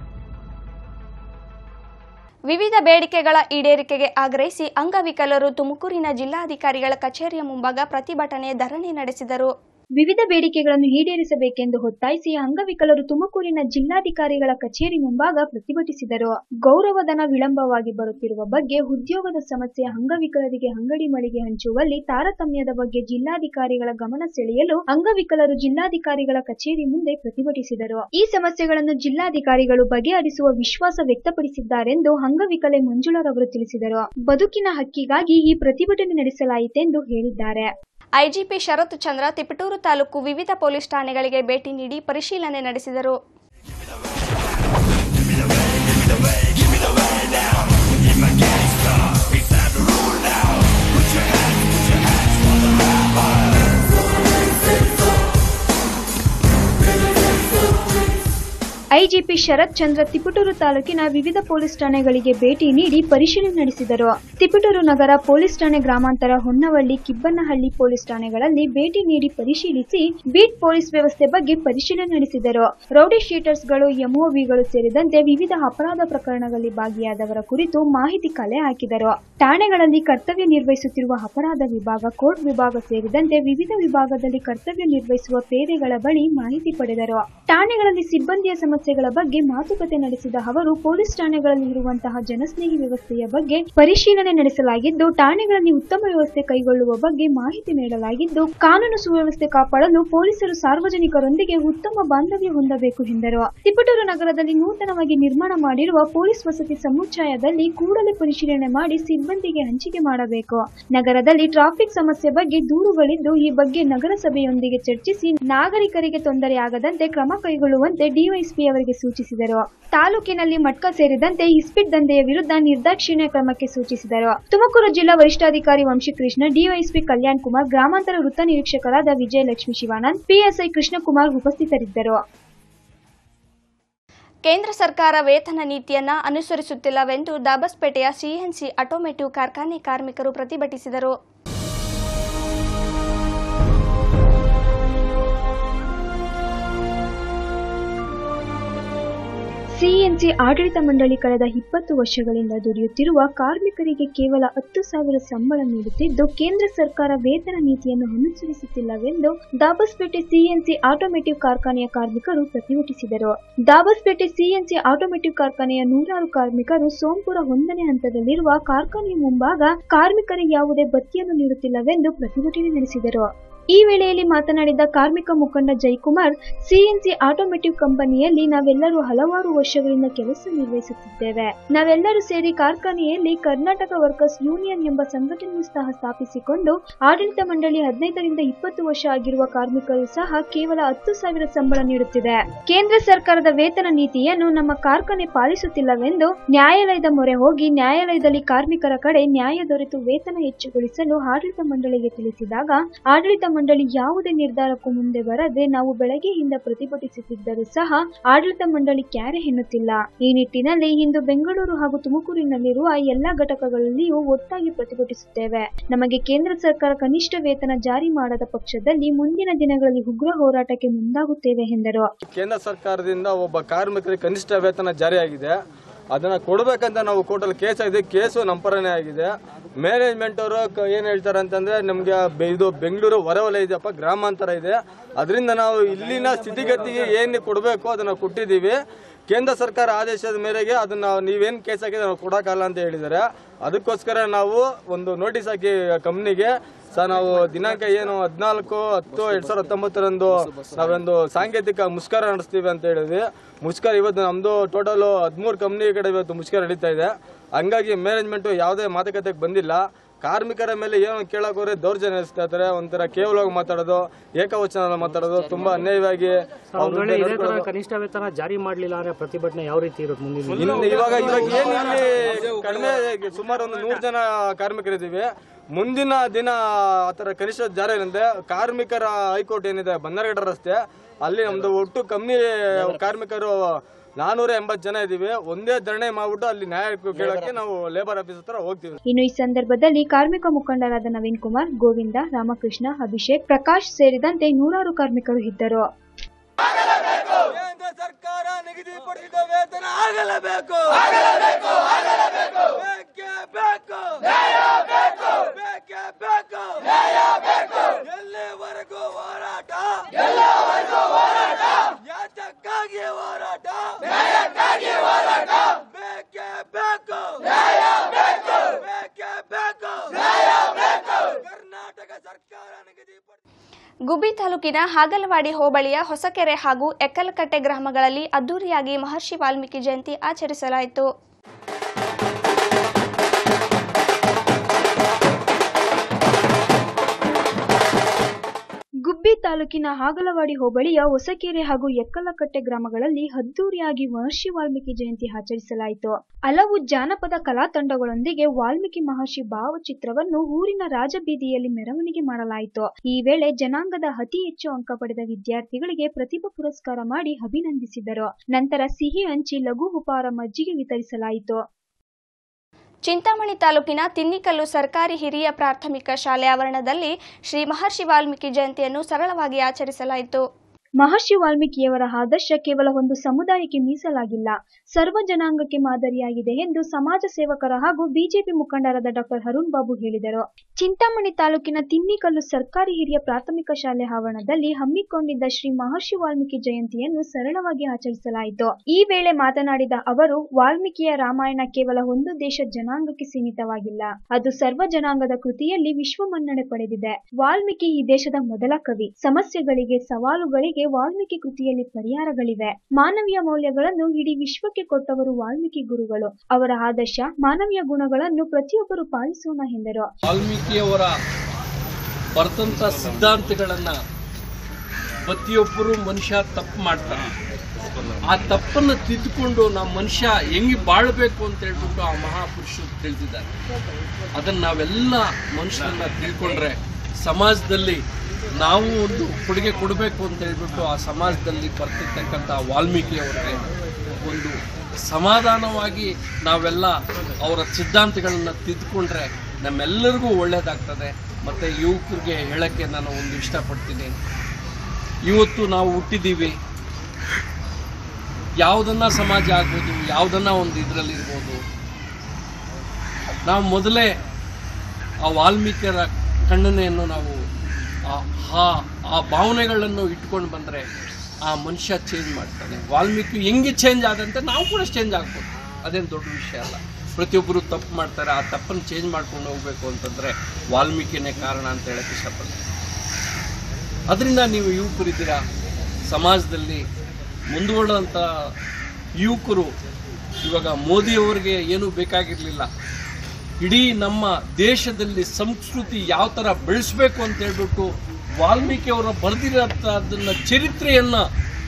ವಿವಿಧ ಬೇಡಿಕೆಗಳ ಈಡೇರಿಕೆಗೆ ಆಗ್ರಹಿಸಿ ಅಂಗವಿಕಲರು ತುಮಕೂರಿನ ಜಿಲ್ಲಾಧಿಕಾರಿಗಳ ಕಚೇರಿಯ ಮುಂಭಾಗ ಪ್ರತಿಭಟನೆ ಧರಣಿ ನಡೆಸಿದರು ವಿವಿಧ ಬೇಡಿಕೆಗಳನ್ನು ಈಡೇರಿಸಬೇಕೆಂದು ಒತ್ತಾಯಿಸಿ ಅಂಗವಿಕಲರು ತುಮಕೂರಿನ ಜಿಲ್ಲಾಧಿಕಾರಿಗಳ ಕಚೇರಿ ಮುಂಭಾಗ ಪ್ರತಿಭಟಿಸಿದರು ಗೌರವಧನ ವಿಳಂಬವಾಗಿ ಬರುತ್ತಿರುವ ಬಗ್ಗೆ ಉದ್ಯೋಗದ ಸಮಸ್ಯೆ ಅಂಗವಿಕಲರಿಗೆ ಅಂಗಡಿ ಮಳಿಗೆ ಹಂಚುವಲ್ಲಿ ತಾರತಮ್ಯದ ಬಗ್ಗೆ ಜಿಲ್ಲಾಧಿಕಾರಿಗಳ ಗಮನ ಸೆಳೆಯಲು ಅಂಗವಿಕಲರು ಜಿಲ್ಲಾಧಿಕಾರಿಗಳ ಕಚೇರಿ ಮುಂದೆ ಪ್ರತಿಭಟಿಸಿದರು ಈ ಸಮಸ್ಯೆಗಳನ್ನು ಜಿಲ್ಲಾಧಿಕಾರಿಗಳು ಬಗೆಹರಿಸುವ ವಿಶ್ವಾಸ ವ್ಯಕ್ತಪಡಿಸಿದ್ದಾರೆಂದು ಅಂಗವಿಕಲೆ ಮಂಜುಳರವರು ತಿಳಿಸಿದರು ಬದುಕಿನ ಹಕ್ಕಿಗಾಗಿ ಈ ಪ್ರತಿಭಟನೆ ನಡೆಸಲಾಯಿತೆಂದು ಹೇಳಿದ್ದಾರೆ ಐಜಿಪಿ ಶರತ್ ಚಂದ್ರ ತಿಪಟೂರು ತಾಲೂಕು ವಿವಿಧ ಪೊಲೀಸ್ ಠಾಣೆಗಳಿಗೆ ಭೇಟಿ ನೀಡಿ ಪರಿಶೀಲನೆ ನಡೆಸಿದರು ಐಜಿಪಿ ಶರತ್ ಚಂದ್ರ ತಿಪಟೂರು ತಾಲೂಕಿನ ವಿವಿಧ ಪೊಲೀಸ್ ಠಾಣೆಗಳಿಗೆ ಭೇಟಿ ನೀಡಿ ಪರಿಶೀಲನೆ ನಡೆಸಿದರು ತಿಪಟೂರು ನಗರ ಪೊಲೀಸ್ ಠಾಣೆ ಗ್ರಾಮಾಂತರ ಹೊನ್ನವಳ್ಳಿ ಕಿಬ್ಬನಹಳ್ಳಿ ಪೊಲೀಸ್ ಠಾಣೆಗಳಲ್ಲಿ ಭೇಟಿ ನೀಡಿ ಪರಿಶೀಲಿಸಿ ಬೀಟ್ ಪೊಲೀಸ್ ವ್ಯವಸ್ಥೆ ಬಗ್ಗೆ ಪರಿಶೀಲನೆ ನಡೆಸಿದರು ರೌಡಿ ಶೀಟರ್ಸ್ಗಳು ಎಂಒವಿಗಳು ಸೇರಿದಂತೆ ವಿವಿಧ ಅಪರಾಧ ಪ್ರಕರಣಗಳಲ್ಲಿ ಭಾಗಿಯಾದವರ ಕುರಿತು ಮಾಹಿತಿ ಕಲೆ ಹಾಕಿದರು ಠಾಣೆಗಳಲ್ಲಿ ಕರ್ತವ್ಯ ನಿರ್ವಹಿಸುತ್ತಿರುವ ಅಪರಾಧ ವಿಭಾಗ ಕೋರ್ಟ್ ವಿಭಾಗ ಸೇರಿದಂತೆ ವಿವಿಧ ವಿಭಾಗದಲ್ಲಿ ಕರ್ತವ್ಯ ನಿರ್ವಹಿಸುವ ಪೇದೆಗಳ ಬಳಿ ಮಾಹಿತಿ ಪಡೆದರು ಠಾಣೆಗಳಲ್ಲಿ ಸಿಬ್ಬಂದಿಯ ಸಮಸ್ಯೆಗಳ ಬಗ್ಗೆ ಮಾತುಕತೆ ನಡೆಸಿದ ಅವರು ಪೊಲೀಸ್ ಠಾಣೆಗಳಲ್ಲಿ ಇರುವಂತಹ ಜನಸ್ನೇಹಿ ವ್ಯವಸ್ಥೆಯ ಬಗ್ಗೆ ಪರಿಶೀಲನೆ ನಡೆಸಲಾಗಿದ್ದು ಠಾಣೆಗಳಲ್ಲಿ ಉತ್ತಮ ವ್ಯವಸ್ಥೆ ಕೈಗೊಳ್ಳುವ ಬಗ್ಗೆ ಮಾಹಿತಿ ನೀಡಲಾಗಿದ್ದು ಕಾನೂನು ಸುವ್ಯವಸ್ಥೆ ಕಾಪಾಡಲು ಪೊಲೀಸರು ಸಾರ್ವಜನಿಕರೊಂದಿಗೆ ಉತ್ತಮ ಬಾಂಧವ್ಯ ಹೊಂದಬೇಕು ಎಂದರು ತಿಪಟೂರು ನಗರದಲ್ಲಿ ನೂತನವಾಗಿ ನಿರ್ಮಾಣ ಮಾಡಿರುವ ಪೊಲೀಸ್ ವಸತಿ ಸಮುಚ್ಚಯದಲ್ಲಿ ಕೂಡಲೇ ಪರಿಶೀಲನೆ ಮಾಡಿ ಸಿಬ್ಬಂದಿಗೆ ಹಂಚಿಕೆ ಮಾಡಬೇಕು ನಗರದಲ್ಲಿ ಟ್ರಾಫಿಕ್ ಸಮಸ್ಯೆ ಬಗ್ಗೆ ದೂರುಗಳಿದ್ದು ಈ ಬಗ್ಗೆ ನಗರಸಭೆಯೊಂದಿಗೆ ಚರ್ಚಿಸಿ ನಾಗರಿಕರಿಗೆ ತೊಂದರೆಯಾಗದಂತೆ ಕ್ರಮ ಕೈಗೊಳ್ಳುವಂತೆ ಡಿವೈಎಸ್ಪಿ ಅವರಿಗೆ ಸೂಚಿಸಿದರು ತಾಲೂಕಿನಲ್ಲಿ ಮಟ್ಕ ಸೇರಿದಂತೆ ಇಸ್ಪಿಟ್ ದಂಧೆಯ ವಿರುದ್ಧ ನಿರ್ದಾಕ್ಷಿಣ್ಯ ಕ್ರಮಕ್ಕೆ ಸೂಚಿಸಿದರು ತುಮಕೂರು ಜಿಲ್ಲಾ ವರಿಷ್ಠಾಧಿಕಾರಿ ವಂಶಿಕೃಷ್ಣ ಡಿವೈಎಸ್ಪಿ ಕಲ್ಯಾಣ್ ಕುಮಾರ್ ಗ್ರಾಮಾಂತರ ವೃತ್ತ ನಿರೀಕ್ಷಕರಾದ ವಿಜಯಲಕ್ಷ್ಮಿ ಶಿವಾನಂದ್ ಪಿಎಸ್ಐ ಕೃಷ್ಣಕುಮಾರ್ ಉಪಸ್ಥಿತರಿದ್ದರು ಕೇಂದ್ರ ಸರ್ಕಾರ ವೇತನ ನೀತಿಯನ್ನ ಅನುಸರಿಸುತ್ತಿಲ್ಲವೆಂದು ದಾಬಸ್ಪೇಟೆಯ ಸಿಎನ್ಸಿ ಆಟೋಮೇಟಿವ್ ಕಾರ್ಖಾನೆ ಕಾರ್ಮಿಕರು ಪ್ರತಿಭಟಿಸಿದರು ಸಿಎನ್ಸಿ ಆಡಳಿತ ಮಂಡಳಿ ಕಳೆದ ಇಪ್ಪತ್ತು ವರ್ಷಗಳಿಂದ ದುಡಿಯುತ್ತಿರುವ ಕಾರ್ಮಿಕರಿಗೆ ಕೇವಲ ಹತ್ತು ಸಾವಿರ ಸಂಬಳ ನೀಡುತ್ತಿದ್ದು ಕೇಂದ್ರ ಸರ್ಕಾರ ವೇತನ ನೀತಿಯನ್ನು ಅನುಸರಿಸುತ್ತಿಲ್ಲವೆಂದು ದಾಬಸ್ಪೇಟೆ ಸಿಎನ್ಸಿ ಆಟೋಮೇಟಿವ್ ಕಾರ್ಖಾನೆಯ ಕಾರ್ಮಿಕರು ಪ್ರತಿಭಟಿಸಿದರು ದಾಬಸ್ಪೇಟೆ ಸಿಎನ್ಸಿ ಆಟೋಮೇಟಿವ್ ಕಾರ್ಖಾನೆಯ ನೂರಾರು ಕಾರ್ಮಿಕರು ಸೋಂಪುರ ಒಂದನೇ ಹಂತದಲ್ಲಿರುವ ಕಾರ್ಖಾನೆಯ ಮುಂಭಾಗ ಕಾರ್ಮಿಕರಿಗೆ ಯಾವುದೇ ಭತ್ಯೆಯನ್ನು ನೀಡುತ್ತಿಲ್ಲವೆಂದು ಪ್ರತಿಭಟನೆ ನಡೆಸಿದರು ಈ ವೇಳೆಯಲ್ಲಿ ಮಾತನಾಡಿದ ಕಾರ್ಮಿಕ ಮುಖಂಡ ಜೈಕುಮಾರ್ ಸಿಎನ್ಸಿ ಆಟೋಮೇಟಿವ್ ಕಂಪನಿಯಲ್ಲಿ ನಾವೆಲ್ಲರೂ ಹಲವಾರು ವರ್ಷಗಳಿಂದ ಕೆಲಸ ನಿರ್ವಹಿಸುತ್ತಿದ್ದೇವೆ ನಾವೆಲ್ಲರೂ ಸೇರಿ ಕಾರ್ಖಾನೆಯಲ್ಲಿ ಕರ್ನಾಟಕ ವರ್ಕರ್ಸ್ ಯೂನಿಯನ್ ಎಂಬ ಸಂಘಟನೆಯನ್ನು ಸಹ ಸ್ಥಾಪಿಸಿಕೊಂಡು ಆಡಳಿತ ಮಂಡಳಿ ಹದಿನೈದರಿಂದ ಇಪ್ಪತ್ತು ವರ್ಷ ಆಗಿರುವ ಕಾರ್ಮಿಕರು ಸಹ ಕೇವಲ ಹತ್ತು ಸಾವಿರ ಸಂಬಳ ನೀಡುತ್ತಿದೆ ಕೇಂದ್ರ ಸರ್ಕಾರದ ವೇತನ ನೀತಿಯನ್ನು ನಮ್ಮ ಕಾರ್ಖಾನೆ ಪಾಲಿಸುತ್ತಿಲ್ಲವೆಂದು ನ್ಯಾಯಾಲಯದ ಮೊರೆ ಹೋಗಿ ನ್ಯಾಯಾಲಯದಲ್ಲಿ ಕಾರ್ಮಿಕರ ಕಡೆ ನ್ಯಾಯ ದೊರೆತು ವೇತನ ಹೆಚ್ಚುಗೊಳಿಸಲು ಆಡಳಿತ ಮಂಡಳಿಗೆ ತಿಳಿಸಿದಾಗ ಆಡಳಿತ ಮಂಡಳಿ ಯಾವುದೇ ನಿರ್ಧಾರಕ್ಕೂ ಮುಂದೆ ಬರದೆ ನಾವು ಬೆಳಗ್ಗೆಯಿಂದ ಪ್ರತಿಭಟಿಸುತ್ತಿದ್ದರೂ ಸಹ ಆಡಳಿತ ಮಂಡಳಿ ಕ್ಯಾರೆ ಎನ್ನುತ್ತಿಲ್ಲ ಈ ನಿಟ್ಟಿನಲ್ಲಿ ಇಂದು ಬೆಂಗಳೂರು ಹಾಗೂ ತುಮಕೂರಿನಲ್ಲಿರುವ ಎಲ್ಲಾ ಘಟಕಗಳಲ್ಲಿಯೂ ಒಟ್ಟಾಗಿ ಪ್ರತಿಭಟಿಸುತ್ತೇವೆ ನಮಗೆ ಕೇಂದ್ರ ಸರ್ಕಾರ ಕನಿಷ್ಠ ವೇತನ ಜಾರಿ ಮಾಡದ ಪಕ್ಷದಲ್ಲಿ ಮುಂದಿನ ದಿನಗಳಲ್ಲಿ ಉಗ್ರ ಹೋರಾಟಕ್ಕೆ ಮುಂದಾಗುತ್ತೇವೆ ಎಂದರು ಕೇಂದ್ರ ಸರ್ಕಾರದಿಂದ ಒಬ್ಬ ಕಾರ್ಮಿಕರಿಗೆ ಕನಿಷ್ಠ ವೇತನ ಜಾರಿಯಾಗಿದೆ ಅದನ್ನ ಕೊಡಬೇಕಂತ ನಾವು ಕೋರ್ಟಲ್ಲಿ ಕೇಸ್ ಆಗಿದೆ ಕೇಸು ನಮ್ಮ ಪರನೇ ಆಗಿದೆ ಮ್ಯಾನೇಜ್ಮೆಂಟ್ ಅವರು ಏನು ಹೇಳ್ತಾರೆ ಅಂತಂದ್ರೆ ನಮಗೆ ಇದು ಬೆಂಗಳೂರು ಹೊರವಲಯ ಇದೆಯಪ್ಪ ಗ್ರಾಮಾಂತರ ಇದೆ ಅದರಿಂದ ನಾವು ಇಲ್ಲಿನ ಸ್ಥಿತಿಗತಿಗೆ ಏನು ಕೊಡಬೇಕು ಅದನ್ನ ಕೊಟ್ಟಿದ್ದೀವಿ ಕೇಂದ್ರ ಸರ್ಕಾರ ಆದೇಶದ ಮೇರೆಗೆ ಅದನ್ನ ನೀವೇನು ಕೇಸ್ ಹಾಕಿದ್ರೆ ನಾವು ಕೊಡೋಕ್ಕಲ್ಲ ಅಂತ ಹೇಳಿದ್ದಾರೆ ಅದಕ್ಕೋಸ್ಕರ ನಾವು ಒಂದು ನೋಟಿಸ್ ಹಾಕಿ ಕಂಪ್ನಿಗೆ ಸರ್ ನಾವು ದಿನಾಂಕ ಏನು ಹದಿನಾಲ್ಕು ಹತ್ತು ಎರಡ್ ಸಾವಿರದ ಹತ್ತೊಂಬತ್ತರಂದು ನಾವೊಂದು ಸಾಂಕೇತಿಕ ಮುಷ್ಕರ ನಡೆಸ್ತೀವಿ ಅಂತ ಹೇಳಿದ್ವಿ ಮುಷ್ಕರ ಇವತ್ತು ನಮ್ದು ಟೋಟಲ್ ಹದಿಮೂರು ಕಂಪ್ನಿ ಕಡೆ ಇವತ್ತು ಮುಷ್ಕರ ನಡೀತಾ ಇದೆ ಹಂಗಾಗಿ ಮ್ಯಾನೇಜ್ಮೆಂಟ್ ಯಾವುದೇ ಮಾತುಕತೆಗೆ ಬಂದಿಲ್ಲ ಕಾರ್ಮಿಕರ ಮೇಲೆ ಏನೋ ಕೇಳಕ್ ಹೋದ್ರೆ ದೌರ್ಜನ್ಯ ನಡೆಸ್ತಾ ಇದ್ದಾರೆ ಒಂಥರ ಕೇವಲವಾಗಿ ಮಾತಾಡೋದು ಏಕವಚನ ಮಾತಾಡೋದು ತುಂಬಾ ಅನ್ಯಾಯವಾಗಿ ಅವ್ರ ಒಂದ್ ವೇಳೆ ವಿರುದ್ಧ ಇದೇ ತರ ನಡ್ಕೊಳ್ಳೋದು. ಕನಿಷ್ಠ ವೇತನ ಜಾರಿ ಮಾಡ್ಲಿಲ್ಲ ಅಂದ್ರೆ ಪ್ರತಿಭಟನೆ ಯಾವ ರೀತಿ ಇರುತ್ತೆ ಮುಂದಿನ ಇನ್ನು ಇವಾಗ ಇವಾಗ ಏನ್ ಇಲ್ಲಿ ಕಡಿಮೆ ಸುಮಾರು ಒಂದು ನೂರು ಜನ ಕಾರ್ಮಿಕರಿದ್ದೀವಿ ಮುಂದಿನ ದಿನ ಆತರ ಕನಿಷ್ಠ ಜಾರಿ ಏನಂದ್ರೆ ಕಾರ್ಮಿಕರ ಹೈಕೋರ್ಟ್ ಏನಿದೆ ಬನ್ನರಗಡ ರಸ್ತೆ ಅಲ್ಲಿ ನಮ್ದು ಒಟ್ಟು ಕಂಪ್ನಿ ಕಾರ್ಮಿಕರು ನಾನೂರ ಎಂಬತ್ತು ಜನ ಇದೀವಿ ಒಂದೇ ಧರಣಿ ಮಾಡ್ಬಿಟ್ಟು ಅಲ್ಲಿ ನ್ಯಾಯ ಕೇಳಕ್ಕೆ ನಾವು ಲೇಬರ್ ಆಫೀಸ್ ಹತ್ರ ಹೋಗ್ತೀವಿ ಇನ್ನು ಈ ಸಂದರ್ಭದಲ್ಲಿ ಕಾರ್ಮಿಕ ಮುಖಂಡರಾದ ನವೀನ್ ಕುಮಾರ್ ಗೋವಿಂದ ರಾಮಕೃಷ್ಣ ಅಭಿಷೇಕ್ ಪ್ರಕಾಶ್ ಸೇರಿದಂತೆ ನೂರಾರು ಕಾರ್ಮಿಕರು ಇದ್ದರು ಕೇಂದ್ರ ಸರ್ಕಾರ ನಿಗದಿಪಡಿಸಿದ ವೇತನ ಆಗಲೇಬೇಕು ಬೇಕೇ ಬೇಕು ಬೇಕೇ ಬೇಕು ಎಲ್ಲಿವರೆಗೂ ಹೋರಾಟ ಯಾತಕ್ಕಾಗಿ ಹೋರಾಟ ಬೇಕೇ ಬೇಕು ಬೇಕೇ ಬೇಕು ಕರ್ನಾಟಕ ಸರ್ಕಾರ ನಿಗದಿಪಡಿಸಿದ ಗುಬ್ಬಿ ತಾಲೂಕಿನ ಹಾಗಲವಾಡಿ ಹೋಬಳಿಯ ಹೊಸಕೆರೆ ಹಾಗೂ ಎಕ್ಕಲಕಟ್ಟೆ ಗ್ರಾಮಗಳಲ್ಲಿ ಅದ್ದೂರಿಯಾಗಿ ಮಹರ್ಷಿ ವಾಲ್ಮೀಕಿ ಜಯಂತಿ ಆಚರಿಸಲಾಯಿತು ಗುಬ್ಬಿ ತಾಲೂಕಿನ ಹಾಗಲವಾಡಿ ಹೋಬಳಿಯ ಹೊಸಕೆರೆ ಹಾಗೂ ಎಕ್ಕಲಕಟ್ಟೆ ಗ್ರಾಮಗಳಲ್ಲಿ ಅದ್ದೂರಿಯಾಗಿ ಮಹರ್ಷಿ ವಾಲ್ಮೀಕಿ ಜಯಂತಿ ಆಚರಿಸಲಾಯಿತು ಹಲವು ಜಾನಪದ ಕಲಾ ತಂಡಗಳೊಂದಿಗೆ ವಾಲ್ಮೀಕಿ ಮಹರ್ಷಿ ಭಾವಚಿತ್ರವನ್ನು ಊರಿನ ರಾಜಬೀದಿಯಲ್ಲಿ ಮೆರವಣಿಗೆ ಮಾಡಲಾಯಿತು ಈ ವೇಳೆ ಜನಾಂಗದ ಅತಿ ಹೆಚ್ಚು ಅಂಕ ಪಡೆದ ವಿದ್ಯಾರ್ಥಿಗಳಿಗೆ ಪ್ರತಿಭಾ ಪುರಸ್ಕಾರ ಮಾಡಿ ಅಭಿನಂದಿಸಿದರು ನಂತರ ಸಿಹಿ ಹಂಚಿ ಲಘು ಉಪಹಾರ ಮಜ್ಜಿಗೆ ವಿತರಿಸಲಾಯಿತು ಚಿಂತಾಮಣಿ ತಾಲೂಕಿನ ತಿನ್ನಿಕಲ್ಲು ಸರ್ಕಾರಿ ಹಿರಿಯ ಪ್ರಾಥಮಿಕ ಶಾಲೆ ಆವರಣದಲ್ಲಿ ಶ್ರೀ ಮಹರ್ಷಿ ವಾಲ್ಮೀಕಿ ಜಯಂತಿಯನ್ನು ಸರಳವಾಗಿ ಆಚರಿಸಲಾಯಿತು ಮಹರ್ಷಿ ವಾಲ್ಮೀಕಿಯವರ ಆದರ್ಶ ಕೇವಲ ಒಂದು ಸಮುದಾಯಕ್ಕೆ ಮೀಸಲಾಗಿಲ್ಲ ಸರ್ವ ಜನಾಂಗಕ್ಕೆ ಮಾದರಿಯಾಗಿದೆ ಎಂದು ಸಮಾಜ ಸೇವಕರ ಹಾಗೂ ಬಿಜೆಪಿ ಮುಖಂಡರಾದ ಡಾಕ್ಟರ್ ಅರುಣ್ ಬಾಬು ಹೇಳಿದರು ಚಿಂತಾಮಣಿ ತಾಲೂಕಿನ ತಿನ್ನಿಕಲ್ಲು ಸರ್ಕಾರಿ ಹಿರಿಯ ಪ್ರಾಥಮಿಕ ಶಾಲೆ ಆವರಣದಲ್ಲಿ ಹಮ್ಮಿಕೊಂಡಿದ್ದ ಶ್ರೀ ಮಹರ್ಷಿ ವಾಲ್ಮೀಕಿ ಜಯಂತಿಯನ್ನು ಸರಳವಾಗಿ ಆಚರಿಸಲಾಯಿತು ಈ ವೇಳೆ ಮಾತನಾಡಿದ ಅವರು ವಾಲ್ಮೀಕಿಯ ರಾಮಾಯಣ ಕೇವಲ ಒಂದು ದೇಶ ಜನಾಂಗಕ್ಕೆ ಸೀಮಿತವಾಗಿಲ್ಲ ಅದು ಸರ್ವ ಜನಾಂಗದ ಕೃತಿಯಲ್ಲಿ ವಿಶ್ವ ಮನ್ನಣೆ ಪಡೆದಿದೆ ವಾಲ್ಮೀಕಿ ಈ ದೇಶದ ಮೊದಲ ಕವಿ ಸಮಸ್ಯೆಗಳಿಗೆ ಸವಾಲುಗಳಿಗೆ ವಾಲ್ಮೀಕಿ ಕೃತಿಯಲ್ಲಿ ಪರಿಹಾರಗಳಿವೆ ಮಾನವೀಯ ಮೌಲ್ಯಗಳನ್ನು ಇಡೀ ವಿಶ್ವಕ್ಕೆ ಕೊಟ್ಟವರು ವಾಲ್ಮೀಕಿ ಗುರುಗಳು ಅವರ ಆದರ್ಶ ಮಾನವೀಯ ಗುಣಗಳನ್ನು ಪ್ರತಿಯೊಬ್ಬರು ಪಾಲಿಸೋಣ ಎಂದರು ವಾಲ್ಮೀಕಿಯವರ ಬರೆದಂಥ ಸಿದ್ಧಾಂತಗಳನ್ನ ಪ್ರತಿಯೊಬ್ಬರು ಮನುಷ್ಯ ತಪ್ಪು ಮಾಡ್ತಾನೆ ಆ ತಪ್ಪನ್ನು ತಿದ್ದುಕೊಂಡು ನಮ್ಮ ಮನುಷ್ಯ ಹೆಂಗೆ ಬಾಳಬೇಕು ಅಂತ ಹೇಳ್ಬಿಟ್ಟು ಆ ಮಹಾಪುರುಷರು ತಿಳಿದಿದ್ದಾರೆ ಅದನ್ನು ನಾವೆಲ್ಲ ಮನುಷ್ಯರನ್ನ ತಿಳ್ಕೊಂಡ್ರೆ ಸಮಾಜದಲ್ಲಿ ನಾವು ಒಂದು ಕೊಡುಗೆ ಕೊಡಬೇಕು ಅಂತ ಹೇಳ್ಬಿಟ್ಟು ಆ ಸಮಾಜದಲ್ಲಿ ಬರ್ತಿರ್ತಕ್ಕಂಥ ವಾಲ್ಮೀಕಿಯವರಿಗೆ ಒಂದು ಸಮಾಧಾನವಾಗಿ ನಾವೆಲ್ಲ ಅವರ ಸಿದ್ಧಾಂತಗಳನ್ನು ತಿದ್ದುಕೊಂಡ್ರೆ ನಮ್ಮೆಲ್ಲರಿಗೂ ಒಳ್ಳೆಯದಾಗ್ತದೆ ಮತ್ತು ಯುವಕರಿಗೆ ಹೇಳೋಕ್ಕೆ ನಾನು ಒಂದು ಇಷ್ಟಪಡ್ತೀನಿ ಇವತ್ತು ನಾವು ಹುಟ್ಟಿದ್ದೀವಿ ಯಾವುದನ್ನ ಸಮಾಜ ಆಗ್ಬೋದು ಯಾವುದನ್ನ ಒಂದು ಇದರಲ್ಲಿರ್ಬೋದು ನಾವು ಮೊದಲೇ ಆ ವಾಲ್ಮೀಕಿಯರ ಖಂಡನೆಯನ್ನು ನಾವು ಆ- ಆ ಆ ಭಾವನೆಗಳನ್ನು ಇಟ್ಕೊಂಡು ಬಂದರೆ ಆ ಮನುಷ್ಯ ಚೇಂಜ್ ಮಾಡ್ತಾನೆ ವಾಲ್ಮೀಕಿ ಹೆಂಗೆ ಚೇಂಜ್ ಆದಂತೆ ನಾವು ಕೂಡ ಚೇಂಜ್ ಆಗ್ಬೋದು ಅದೇನು ದೊಡ್ಡ ವಿಷಯ ಅಲ್ಲ ಪ್ರತಿಯೊಬ್ಬರು ತಪ್ಪು ಮಾಡ್ತಾರೆ ಆ ತಪ್ಪನ್ನು ಚೇಂಜ್ ಮಾಡ್ಕೊಂಡು ಹೋಗ್ಬೇಕು ಅಂತಂದರೆ ವಾಲ್ಮೀಕಿನೇ ಕಾರಣ ಅಂತ ಹೇಳಕ್ಕೆ ಇಷ್ಟಪಡ್ತೀನಿ ಅದರಿಂದ ನೀವು ಯುವಕರಿದ್ದೀರಾ ಸಮಾಜದಲ್ಲಿ ಮುಂದುವರೆದಂಥ ಯುವಕರು ಇವಾಗ ಮೋದಿಯವರಿಗೆ ಏನೂ ಬೇಕಾಗಿರಲಿಲ್ಲ ಇಡೀ ನಮ್ಮ ದೇಶದಲ್ಲಿ ಸಂಸ್ಕೃತಿ ಯಾವ ಥರ ಬೆಳೆಸ್ಬೇಕು ಅಂತ ಹೇಳ್ಬಿಟ್ಟು ವಾಲ್ಮೀಕಿ ಅವರು ಬರೆದಿರೋಂಥದ್ದನ್ನ ಚರಿತ್ರೆಯನ್ನು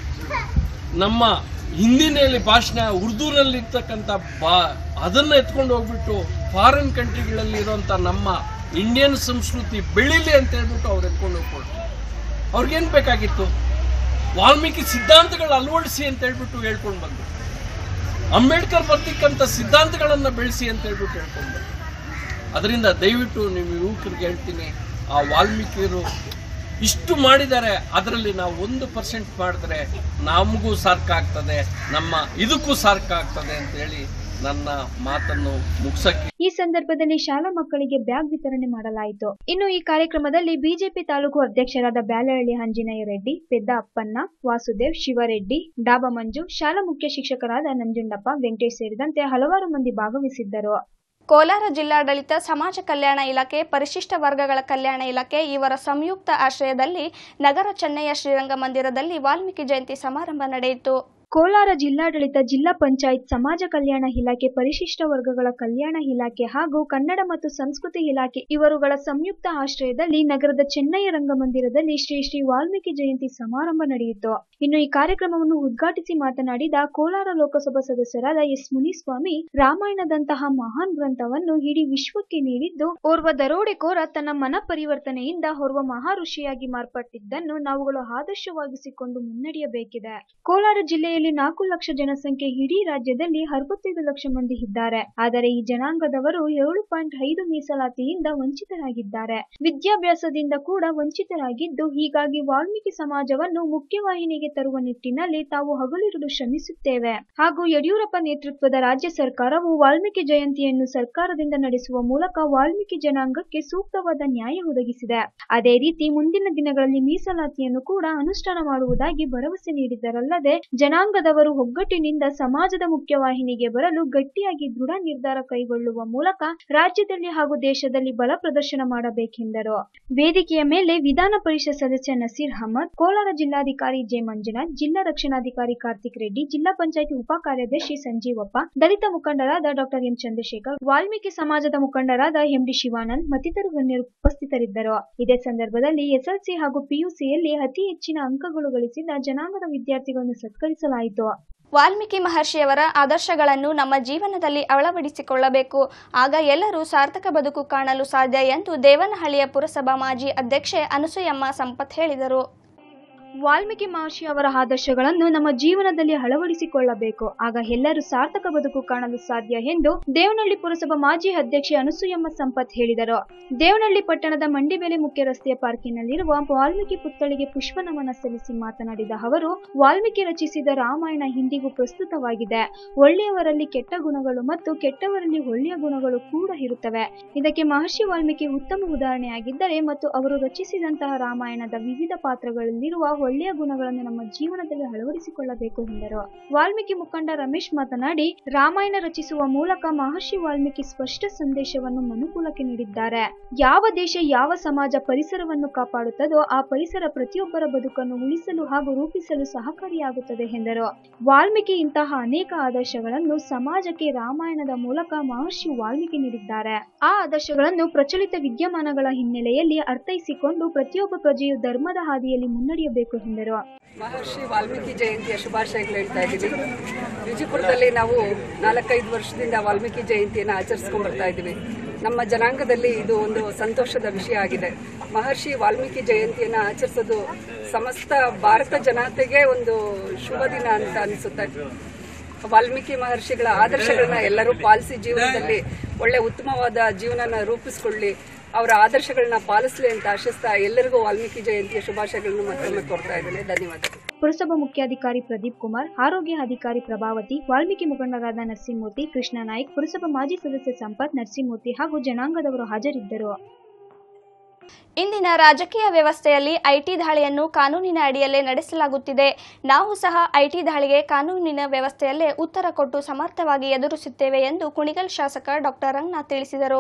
ನಮ್ಮ ಹಿಂದಿನಲ್ಲಿ ಭಾಷಣ ಉರ್ದೂನಲ್ಲಿ ಇರ್ತಕ್ಕಂಥ ಬಾ ಅದನ್ನು ಎತ್ಕೊಂಡು ಹೋಗ್ಬಿಟ್ಟು ಫಾರಿನ್ ಕಂಟ್ರಿಗಳಲ್ಲಿ ಇರುವಂಥ ನಮ್ಮ ಇಂಡಿಯನ್ ಸಂಸ್ಕೃತಿ ಬೆಳೀಲಿ ಅಂತ ಹೇಳ್ಬಿಟ್ಟು ಅವ್ರು ಎತ್ಕೊಂಡು ಹೋಗ್ಕೊಳ್ತಾರೆ ಅವ್ರಿಗೇನು ಬೇಕಾಗಿತ್ತು ವಾಲ್ಮೀಕಿ ಸಿದ್ಧಾಂತಗಳು ಅಳವಡಿಸಿ ಅಂತ ಹೇಳ್ಬಿಟ್ಟು ಹೇಳ್ಕೊಂಡು ಬಂದರು ಅಂಬೇಡ್ಕರ್ ಬರ್ತಿಕ್ಕಂಥ ಸಿದ್ಧಾಂತಗಳನ್ನು ಬೆಳೆಸಿ ಅಂತ ಹೇಳ್ಬಿಟ್ಟು ಹೇಳ್ಕೊಂಡು ಬಂದರು ಅದರಿಂದ ದಯವಿಟ್ಟು ನೀವು ಯುವಕರಿಗೆ ಹೇಳ್ತೀನಿ ಆ ವಾಲ್ಮೀಕಿಯರು ಇಷ್ಟು ಮಾಡಿದ್ದಾರೆ ಅದರಲ್ಲಿ ನಾವು ಒಂದು ಪರ್ಸೆಂಟ್ ಮಾಡಿದ್ರೆ ನಮಗೂ ಸಾರ್ಕ ಆಗ್ತದೆ ನಮ್ಮ ಇದಕ್ಕೂ ಸಾರ್ಕ ಆಗ್ತದೆ ಅಂತ ಹೇಳಿ ನನ್ನ ಮಾತನ್ನು ಮುಗಿಸಕ್ಕೆ ಈ ಸಂದರ್ಭದಲ್ಲಿ ಶಾಲಾ ಮಕ್ಕಳಿಗೆ ಬ್ಯಾಗ್ ವಿತರಣೆ ಮಾಡಲಾಯಿತು ಇನ್ನು ಈ ಕಾರ್ಯಕ್ರಮದಲ್ಲಿ ಬಿಜೆಪಿ ತಾಲೂಕು ಅಧ್ಯಕ್ಷರಾದ ಬ್ಯಾಲಹಳ್ಳಿ ಆಂಜನೇಯ ರೆಡ್ಡಿ ಪೆದ್ದ ಅಪ್ಪನ್ನ ವಾಸುದೇವ್ ಶಿವರೆಡ್ಡಿ ಡಾಬಾ ಮಂಜು ಶಾಲಾ ಮುಖ್ಯ ಶಿಕ್ಷಕರಾದ ನಂಜುಂಡಪ್ಪ ವೆಂಕಟೇಶ್ ಸೇರಿದಂತೆ ಹಲವಾರು ಮಂದಿ ಭಾಗವಹಿಸಿದ್ದರು ಕೋಲಾರ ಜಿಲ್ಲಾಡಳಿತ ಸಮಾಜ ಕಲ್ಯಾಣ ಇಲಾಖೆ ಪರಿಶಿಷ್ಟ ವರ್ಗಗಳ ಕಲ್ಯಾಣ ಇಲಾಖೆ ಇವರ ಸಂಯುಕ್ತ ಆಶ್ರಯದಲ್ಲಿ ನಗರ ಚೆನ್ನಯ್ಯ ಶ್ರೀರಂಗ ಮಂದಿರದಲ್ಲಿ ವಾಲ್ಮೀಕಿ ಜಯಂತಿ ಸಮಾರಂಭ ನಡೆಯಿತು ಕೋಲಾರ ಜಿಲ್ಲಾಡಳಿತ ಜಿಲ್ಲಾ ಪಂಚಾಯತ್ ಸಮಾಜ ಕಲ್ಯಾಣ ಇಲಾಖೆ ಪರಿಶಿಷ್ಟ ವರ್ಗಗಳ ಕಲ್ಯಾಣ ಇಲಾಖೆ ಹಾಗೂ ಕನ್ನಡ ಮತ್ತು ಸಂಸ್ಕೃತಿ ಇಲಾಖೆ ಇವರುಗಳ ಸಂಯುಕ್ತ ಆಶ್ರಯದಲ್ಲಿ ನಗರದ ಚೆನ್ನಯ್ಯ ರಂಗಮಂದಿರದಲ್ಲಿ ಶ್ರೀ ಶ್ರೀ ವಾಲ್ಮೀಕಿ ಜಯಂತಿ ಸಮಾರಂಭ ನಡೆಯಿತು ಇನ್ನು ಈ ಕಾರ್ಯಕ್ರಮವನ್ನು ಉದ್ಘಾಟಿಸಿ ಮಾತನಾಡಿದ ಕೋಲಾರ ಲೋಕಸಭಾ ಸದಸ್ಯರಾದ ಎಸ್ ಮುನಿಸ್ವಾಮಿ ರಾಮಾಯಣದಂತಹ ಮಹಾನ್ ಗ್ರಂಥವನ್ನು ಇಡೀ ವಿಶ್ವಕ್ಕೆ ನೀಡಿದ್ದು ಓರ್ವ ದರೋಡೆಕೋರ ತನ್ನ ಮನ ಪರಿವರ್ತನೆಯಿಂದ ಓರ್ವ ಮಹಾ ಋಷಿಯಾಗಿ ಮಾರ್ಪಟ್ಟಿದ್ದನ್ನು ನಾವುಗಳು ಆದರ್ಶವಾಗಿಸಿಕೊಂಡು ಮುನ್ನಡೆಯಬೇಕಿದೆ ಕೋಲಾರ ಜಿಲ್ಲೆಯಲ್ಲಿ ನಾಲ್ಕು ಲಕ್ಷ ಜನಸಂಖ್ಯೆ ಇಡೀ ರಾಜ್ಯದಲ್ಲಿ ಅರವತ್ತೈದು ಲಕ್ಷ ಮಂದಿ ಇದ್ದಾರೆ ಆದರೆ ಈ ಜನಾಂಗದವರು ಏಳು ಪಾಯಿಂಟ್ ಐದು ಮೀಸಲಾತಿಯಿಂದ ವಂಚಿತರಾಗಿದ್ದಾರೆ ವಿದ್ಯಾಭ್ಯಾಸದಿಂದ ಕೂಡ ವಂಚಿತರಾಗಿದ್ದು ಹೀಗಾಗಿ ವಾಲ್ಮೀಕಿ ಸಮಾಜವನ್ನು ಮುಖ್ಯವಾಹಿನಿಗೆ ತರುವ ನಿಟ್ಟಿನಲ್ಲಿ ತಾವು ಹಗಲಿರುಳು ಶ್ರಮಿಸುತ್ತೇವೆ ಹಾಗೂ ಯಡಿಯೂರಪ್ಪ ನೇತೃತ್ವದ ರಾಜ್ಯ ಸರ್ಕಾರವು ವಾಲ್ಮೀಕಿ ಜಯಂತಿಯನ್ನು ಸರ್ಕಾರದಿಂದ ನಡೆಸುವ ಮೂಲಕ ವಾಲ್ಮೀಕಿ ಜನಾಂಗಕ್ಕೆ ಸೂಕ್ತವಾದ ನ್ಯಾಯ ಒದಗಿಸಿದೆ ಅದೇ ರೀತಿ ಮುಂದಿನ ದಿನಗಳಲ್ಲಿ ಮೀಸಲಾತಿಯನ್ನು ಕೂಡ ಅನುಷ್ಠಾನ ಮಾಡುವುದಾಗಿ ಭರವಸೆ ನೀಡಿದ್ದರಲ್ಲದೆ ಜನಾಂಗ ಜನಾಂಗದವರು ಒಗ್ಗಟ್ಟಿನಿಂದ ಸಮಾಜದ ಮುಖ್ಯವಾಹಿನಿಗೆ ಬರಲು ಗಟ್ಟಿಯಾಗಿ ದೃಢ ನಿರ್ಧಾರ ಕೈಗೊಳ್ಳುವ ಮೂಲಕ ರಾಜ್ಯದಲ್ಲಿ ಹಾಗೂ ದೇಶದಲ್ಲಿ ಬಲ ಪ್ರದರ್ಶನ ಮಾಡಬೇಕೆಂದರು ವೇದಿಕೆಯ ಮೇಲೆ ವಿಧಾನ ಪರಿಷತ್ ಸದಸ್ಯ ನಸೀರ್ ಅಹಮದ್ ಕೋಲಾರ ಜಿಲ್ಲಾಧಿಕಾರಿ ಜೆ ಮಂಜುನಾಥ್ ಜಿಲ್ಲಾ ರಕ್ಷಣಾಧಿಕಾರಿ ಕಾರ್ತಿಕ್ ರೆಡ್ಡಿ ಜಿಲ್ಲಾ ಪಂಚಾಯತಿ ಉಪ ಕಾರ್ಯದರ್ಶಿ ಸಂಜೀವಪ್ಪ ದಲಿತ ಮುಖಂಡರಾದ ಡಾಕ್ಟರ್ ಎಂ ಚಂದ್ರಶೇಖರ್ ವಾಲ್ಮೀಕಿ ಸಮಾಜದ ಮುಖಂಡರಾದ ಎಂಡಿ ಶಿವಾನಂದ್ ಮತ್ತಿತರ ಗಣ್ಯರು ಉಪಸ್ಥಿತರಿದ್ದರು ಇದೇ ಸಂದರ್ಭದಲ್ಲಿ ಎಸ್ಎಲ್ಸಿ ಹಾಗೂ ಪಿಯುಸಿಯಲ್ಲಿ ಅತಿ ಹೆಚ್ಚಿನ ಅಂಕಗಳು ಗಳಿಸಿದ ಜನಾಂಗದ ವಿದ್ಯಾರ್ಥಿಗಳನ್ನು ಸತ್ಕರಿಸಲಾಯಿತು ವಾಲ್ಮೀಕಿ ಮಹರ್ಷಿಯವರ ಆದರ್ಶಗಳನ್ನು ನಮ್ಮ ಜೀವನದಲ್ಲಿ ಅಳವಡಿಸಿಕೊಳ್ಳಬೇಕು ಆಗ ಎಲ್ಲರೂ ಸಾರ್ಥಕ ಬದುಕು ಕಾಣಲು ಸಾಧ್ಯ ಎಂದು ದೇವನಹಳ್ಳಿಯ ಪುರಸಭಾ ಮಾಜಿ ಅಧ್ಯಕ್ಷೆ ಅನಸೂಯಮ್ಮ ಸಂಪತ್ ಹೇಳಿದರು ವಾಲ್ಮೀಕಿ ಮಹರ್ಷಿ ಅವರ ಆದರ್ಶಗಳನ್ನು ನಮ್ಮ ಜೀವನದಲ್ಲಿ ಅಳವಡಿಸಿಕೊಳ್ಳಬೇಕು ಆಗ ಎಲ್ಲರೂ ಸಾರ್ಥಕ ಬದುಕು ಕಾಣಲು ಸಾಧ್ಯ ಎಂದು ದೇವನಹಳ್ಳಿ ಪುರಸಭಾ ಮಾಜಿ ಅಧ್ಯಕ್ಷೆ ಅನಸೂಯಮ್ಮ ಸಂಪತ್ ಹೇಳಿದರು ದೇವನಹಳ್ಳಿ ಪಟ್ಟಣದ ಮಂಡಿಬೇಲೆ ಮುಖ್ಯ ರಸ್ತೆಯ ಪಾರ್ಕಿನಲ್ಲಿರುವ ವಾಲ್ಮೀಕಿ ಪುತ್ಥಳಿಗೆ ಪುಷ್ಪ ನಮನ ಸಲ್ಲಿಸಿ ಮಾತನಾಡಿದ ಅವರು ವಾಲ್ಮೀಕಿ ರಚಿಸಿದ ರಾಮಾಯಣ ಇಂದಿಗೂ ಪ್ರಸ್ತುತವಾಗಿದೆ ಒಳ್ಳೆಯವರಲ್ಲಿ ಕೆಟ್ಟ ಗುಣಗಳು ಮತ್ತು ಕೆಟ್ಟವರಲ್ಲಿ ಒಳ್ಳೆಯ ಗುಣಗಳು ಕೂಡ ಇರುತ್ತವೆ ಇದಕ್ಕೆ ಮಹರ್ಷಿ ವಾಲ್ಮೀಕಿ ಉತ್ತಮ ಉದಾಹರಣೆಯಾಗಿದ್ದರೆ ಮತ್ತು ಅವರು ರಚಿಸಿದಂತಹ ರಾಮಾಯಣದ ವಿವಿಧ ಪಾತ್ರಗಳಲ್ಲಿರುವ ಒಳ್ಳೆಯ ಗುಣಗಳನ್ನು ನಮ್ಮ ಜೀವನದಲ್ಲಿ ಅಳವಡಿಸಿಕೊಳ್ಳಬೇಕು ಎಂದರು ವಾಲ್ಮೀಕಿ ಮುಖಂಡ ರಮೇಶ್ ಮಾತನಾಡಿ ರಾಮಾಯಣ ರಚಿಸುವ ಮೂಲಕ ಮಹರ್ಷಿ ವಾಲ್ಮೀಕಿ ಸ್ಪಷ್ಟ ಸಂದೇಶವನ್ನು ಮನುಕುಲಕ್ಕೆ ನೀಡಿದ್ದಾರೆ ಯಾವ ದೇಶ ಯಾವ ಸಮಾಜ ಪರಿಸರವನ್ನು ಕಾಪಾಡುತ್ತದೋ ಆ ಪರಿಸರ ಪ್ರತಿಯೊಬ್ಬರ ಬದುಕನ್ನು ಉಳಿಸಲು ಹಾಗೂ ರೂಪಿಸಲು ಸಹಕಾರಿಯಾಗುತ್ತದೆ ಎಂದರು ವಾಲ್ಮೀಕಿ ಇಂತಹ ಅನೇಕ ಆದರ್ಶಗಳನ್ನು ಸಮಾಜಕ್ಕೆ ರಾಮಾಯಣದ ಮೂಲಕ ಮಹರ್ಷಿ ವಾಲ್ಮೀಕಿ ನೀಡಿದ್ದಾರೆ ಆ ಆದರ್ಶಗಳನ್ನು ಪ್ರಚಲಿತ ವಿದ್ಯಮಾನಗಳ ಹಿನ್ನೆಲೆಯಲ್ಲಿ ಅರ್ಥೈಸಿಕೊಂಡು ಪ್ರತಿಯೊಬ್ಬ ಪ್ರಜೆಯು ಧರ್ಮದ ಹಾದಿಯಲ್ಲಿ ಮುನ್ನಡೆಯಬೇಕು ಎಂದರು ಮಹರ್ಷಿ ವಾಲ್ಮೀಕಿ ಜಯಂತಿಯ ಶುಭಾಶಯಗಳು ಹೇಳ್ತಾ ಇದ್ದೀವಿ ವಿಜಯಪುರದಲ್ಲಿ ನಾವು ನಾಲ್ಕೈದು ವರ್ಷದಿಂದ ವಾಲ್ಮೀಕಿ ಜಯಂತಿಯನ್ನು ಆಚರಿಸ್ಕೊಂಡು ಬರ್ತಾ ಇದ್ದೀವಿ ನಮ್ಮ ಜನಾಂಗದಲ್ಲಿ ಇದು ಒಂದು ಸಂತೋಷದ ವಿಷಯ ಆಗಿದೆ ಮಹರ್ಷಿ ವಾಲ್ಮೀಕಿ ಜಯಂತಿಯನ್ನು ಆಚರಿಸೋದು ಸಮಸ್ತ ಭಾರತ ಜನತೆಗೆ ಒಂದು ಶುಭ ದಿನ ಅಂತ ಅನಿಸುತ್ತೆ ವಾಲ್ಮೀಕಿ ಮಹರ್ಷಿಗಳ ಆದರ್ಶಗಳನ್ನ ಎಲ್ಲರೂ ಪಾಲಿಸಿ ಜೀವನದಲ್ಲಿ ಒಳ್ಳೆ ಉತ್ತಮವಾದ ಜೀವನನ ರೂಪಿಸ್ಕೊಳ್ಳಿ ಅವರ ಆದರ್ಶಗಳನ್ನ ಪಾಲಿಸಲಿ ಅಂತ ಆಶಿಸ್ತಾ ಎಲ್ಲರಿಗೂ ವಾಲ್ಮೀಕಿ ಜಯಂತಿಯ ಶುಭಾಶಯಗಳನ್ನು ಮತ್ತೊಮ್ಮೆ ಕೊಡ್ತಾ ಇದ್ದೇನೆ ಧನ್ಯವಾದಗಳು ಪುರಸಭಾ ಮುಖ್ಯಾಧಿಕಾರಿ ಪ್ರದೀಪ್ ಕುಮಾರ್ ಆರೋಗ್ಯ ಅಧಿಕಾರಿ ಪ್ರಭಾವತಿ ವಾಲ್ಮೀಕಿ ಮುಖಂಡರಾದ ನರಸಿಂಹಮೂರ್ತಿ ಕೃಷ್ಣ ನಾಯ್ಕ್ ಪುರಸಭಾ ಮಾಜಿ ಸದಸ್ಯ ಸಂಪತ್ ನರಸಿಂಹಮೂರ್ತಿ ಹಾಗೂ ಜನಾಂಗದವರು ಹಾಜರಿದ್ದರು ಇಂದಿನ ರಾಜಕೀಯ ವ್ಯವಸ್ಥೆಯಲ್ಲಿ ಐಟಿ ದಾಳಿಯನ್ನು ಕಾನೂನಿನ ಅಡಿಯಲ್ಲೇ ನಡೆಸಲಾಗುತ್ತಿದೆ ನಾವು ಸಹ ಐಟಿ ದಾಳಿಗೆ ಕಾನೂನಿನ ವ್ಯವಸ್ಥೆಯಲ್ಲೇ ಉತ್ತರ ಕೊಟ್ಟು ಸಮರ್ಥವಾಗಿ ಎದುರಿಸುತ್ತೇವೆ ಎಂದು ಕುಣಿಗಲ್ ಶಾಸಕ ಡಾಕ್ಟರ್ ರಂಗನಾಥ್ ತಿಳಿಸಿದರು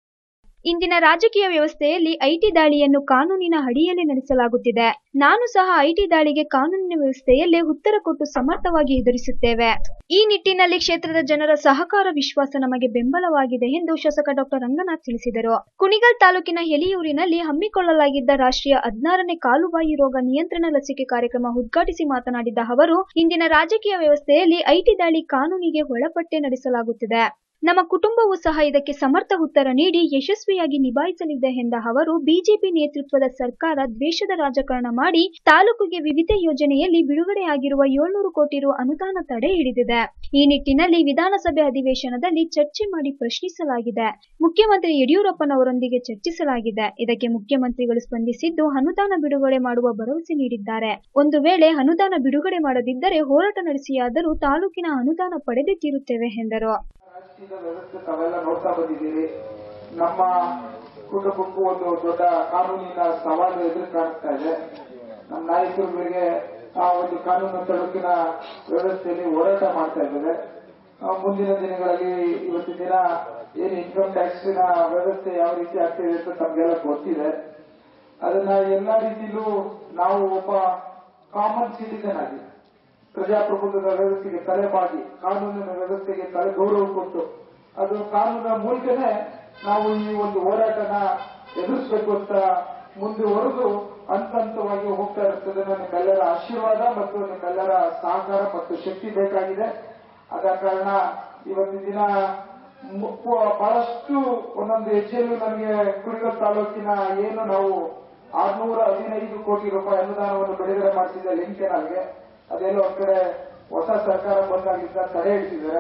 ಇಂದಿನ ರಾಜಕೀಯ ವ್ಯವಸ್ಥೆಯಲ್ಲಿ ಐಟಿ ದಾಳಿಯನ್ನು ಕಾನೂನಿನ ಅಡಿಯಲ್ಲೇ ನಡೆಸಲಾಗುತ್ತಿದೆ ನಾನು ಸಹ ಐಟಿ ದಾಳಿಗೆ ಕಾನೂನಿನ ವ್ಯವಸ್ಥೆಯಲ್ಲೇ ಉತ್ತರ ಕೊಟ್ಟು ಸಮರ್ಥವಾಗಿ ಎದುರಿಸುತ್ತೇವೆ ಈ ನಿಟ್ಟಿನಲ್ಲಿ ಕ್ಷೇತ್ರದ ಜನರ ಸಹಕಾರ ವಿಶ್ವಾಸ ನಮಗೆ ಬೆಂಬಲವಾಗಿದೆ ಎಂದು ಶಾಸಕ ಡಾಕ್ಟರ್ ರಂಗನಾಥ್ ತಿಳಿಸಿದರು ಕುಣಿಗಲ್ ತಾಲೂಕಿನ ಹೆಲಿಯೂರಿನಲ್ಲಿ ಹಮ್ಮಿಕೊಳ್ಳಲಾಗಿದ್ದ ರಾಷ್ಟ್ರೀಯ ಹದಿನಾರನೇ ಕಾಲುಬಾಯಿ ರೋಗ ನಿಯಂತ್ರಣ ಲಸಿಕೆ ಕಾರ್ಯಕ್ರಮ ಉದ್ಘಾಟಿಸಿ ಮಾತನಾಡಿದ ಅವರು ಇಂದಿನ ರಾಜಕೀಯ ವ್ಯವಸ್ಥೆಯಲ್ಲಿ ಐಟಿ ದಾಳಿ ಕಾನೂನಿಗೆ ಒಳಪಟ್ಟೆ ನಡೆಸಲಾಗುತ್ತಿದೆ ನಮ್ಮ ಕುಟುಂಬವೂ ಸಹ ಇದಕ್ಕೆ ಸಮರ್ಥ ಉತ್ತರ ನೀಡಿ ಯಶಸ್ವಿಯಾಗಿ ನಿಭಾಯಿಸಲಿದೆ ಎಂದ ಅವರು ಬಿಜೆಪಿ ನೇತೃತ್ವದ ಸರ್ಕಾರ ದ್ವೇಷದ ರಾಜಕಾರಣ ಮಾಡಿ ತಾಲೂಕಿಗೆ ವಿವಿಧ ಯೋಜನೆಯಲ್ಲಿ ಬಿಡುಗಡೆಯಾಗಿರುವ ಏಳ್ನೂರು ಕೋಟಿ ರು ಅನುದಾನ ತಡೆ ಹಿಡಿದಿದೆ ಈ ನಿಟ್ಟಿನಲ್ಲಿ ವಿಧಾನಸಭೆ ಅಧಿವೇಶನದಲ್ಲಿ ಚರ್ಚೆ ಮಾಡಿ ಪ್ರಶ್ನಿಸಲಾಗಿದೆ ಮುಖ್ಯಮಂತ್ರಿ ಯಡಿಯೂರಪ್ಪನವರೊಂದಿಗೆ ಚರ್ಚಿಸಲಾಗಿದೆ ಇದಕ್ಕೆ ಮುಖ್ಯಮಂತ್ರಿಗಳು ಸ್ಪಂದಿಸಿದ್ದು ಅನುದಾನ ಬಿಡುಗಡೆ ಮಾಡುವ ಭರವಸೆ ನೀಡಿದ್ದಾರೆ ಒಂದು ವೇಳೆ ಅನುದಾನ ಬಿಡುಗಡೆ ಮಾಡದಿದ್ದರೆ ಹೋರಾಟ ನಡೆಸಿಯಾದರೂ ತಾಲೂಕಿನ ಅನುದಾನ ಪಡೆದೇ ತೀರುತ್ತೇವೆ ಎಂದರು ರಾಜಕೀಯ ವ್ಯವಸ್ಥೆ ತಾವೆಲ್ಲ ನೋಡ್ತಾ ಬಂದಿದ್ದೀರಿ ನಮ್ಮ ಕುಟುಂಬಕ್ಕೂ ಒಂದು ದೊಡ್ಡ ಕಾನೂನಿನ ಸವಾಲು ಎದುರು ಕಾಣಿಸ್ತಾ ಇದೆ ನಮ್ಮ ನಾಯಕರುಗಳಿಗೆ ಆ ಒಂದು ಕಾನೂನು ತಳುಕಿನ ವ್ಯವಸ್ಥೆಯಲ್ಲಿ ಹೋರಾಟ ಮಾಡ್ತಾ ಇದ್ದಾರೆ ಆ, ಮುಂದಿನ ದಿನಗಳಲ್ಲಿ ಇವತ್ತಿನ ದಿನ ಏನು ಇನ್ಕಮ್ ಟ್ಯಾಕ್ಸಿನ ವ್ಯವಸ್ಥೆ ಯಾವ ರೀತಿ ಆಗ್ತಿದೆ ಅಂತ ತಮಗೆಲ್ಲ ಗೊತ್ತಿದೆ ಅದನ್ನ ಎಲ್ಲಾ ರೀತಿಲೂ ನಾವು ಒಬ್ಬ ಕಾಮನ್ ಸಿಟಿಸನ್ ಆಗಿ ಪ್ರಜಾಪ್ರಭುತ್ವದ ವ್ಯವಸ್ಥೆಗೆ ತಲೆಬಾಗಿ ಕಾನೂನಿನ ವ್ಯವಸ್ಥೆಗೆ ತಲೆ ಗೌರವ ಕೊಟ್ಟು ಅದು ಕಾನೂನಿನ ಮೂಲಕನೇ ನಾವು ಈ ಒಂದು ಹೋರಾಟನ ಎದುರಿಸಬೇಕು ಅಂತ ಮುಂದುವರೆದು ಹಂತ ಹಂತವಾಗಿ ಹೋಗ್ತಾ ಇರ್ತದೆ ನಿಮ್ಮೆಲ್ಲರ ಆಶೀರ್ವಾದ ಮತ್ತು ನಿಮ್ಮೆಲ್ಲರ ಸಹಕಾರ ಮತ್ತು ಶಕ್ತಿ ಬೇಕಾಗಿದೆ ಆದ ಕಾರಣ ಇವತ್ತಿನ ದಿನ ಮು- ಬಹಳಷ್ಟು ಒಂದೊಂದು ಹೆಜ್ಜೆಯಲ್ಲೂ ನಮಗೆ ಕುಣಿಗಲ್ ತಾಲೂಕಿನ ಏನು ನಾವು ಆರ್ನೂರ ಹದಿನೈದು ಕೋಟಿ ರೂಪಾಯಿ ಅನುದಾನವನ್ನು ಬಿಡುಗಡೆ ಮಾಡಿಸಿದ ಲಿಂಕ್ ಕೆನಾಲ್ಗೆ ಅದೆಲ್ಲ ಒಂದ್ ಕಡೆ ಹೊಸ ಸರ್ಕಾರ ಬಂದಾಗಿದ್ದ ತಡೆ ಹಿಡಿಸಿದ್ದಾರೆ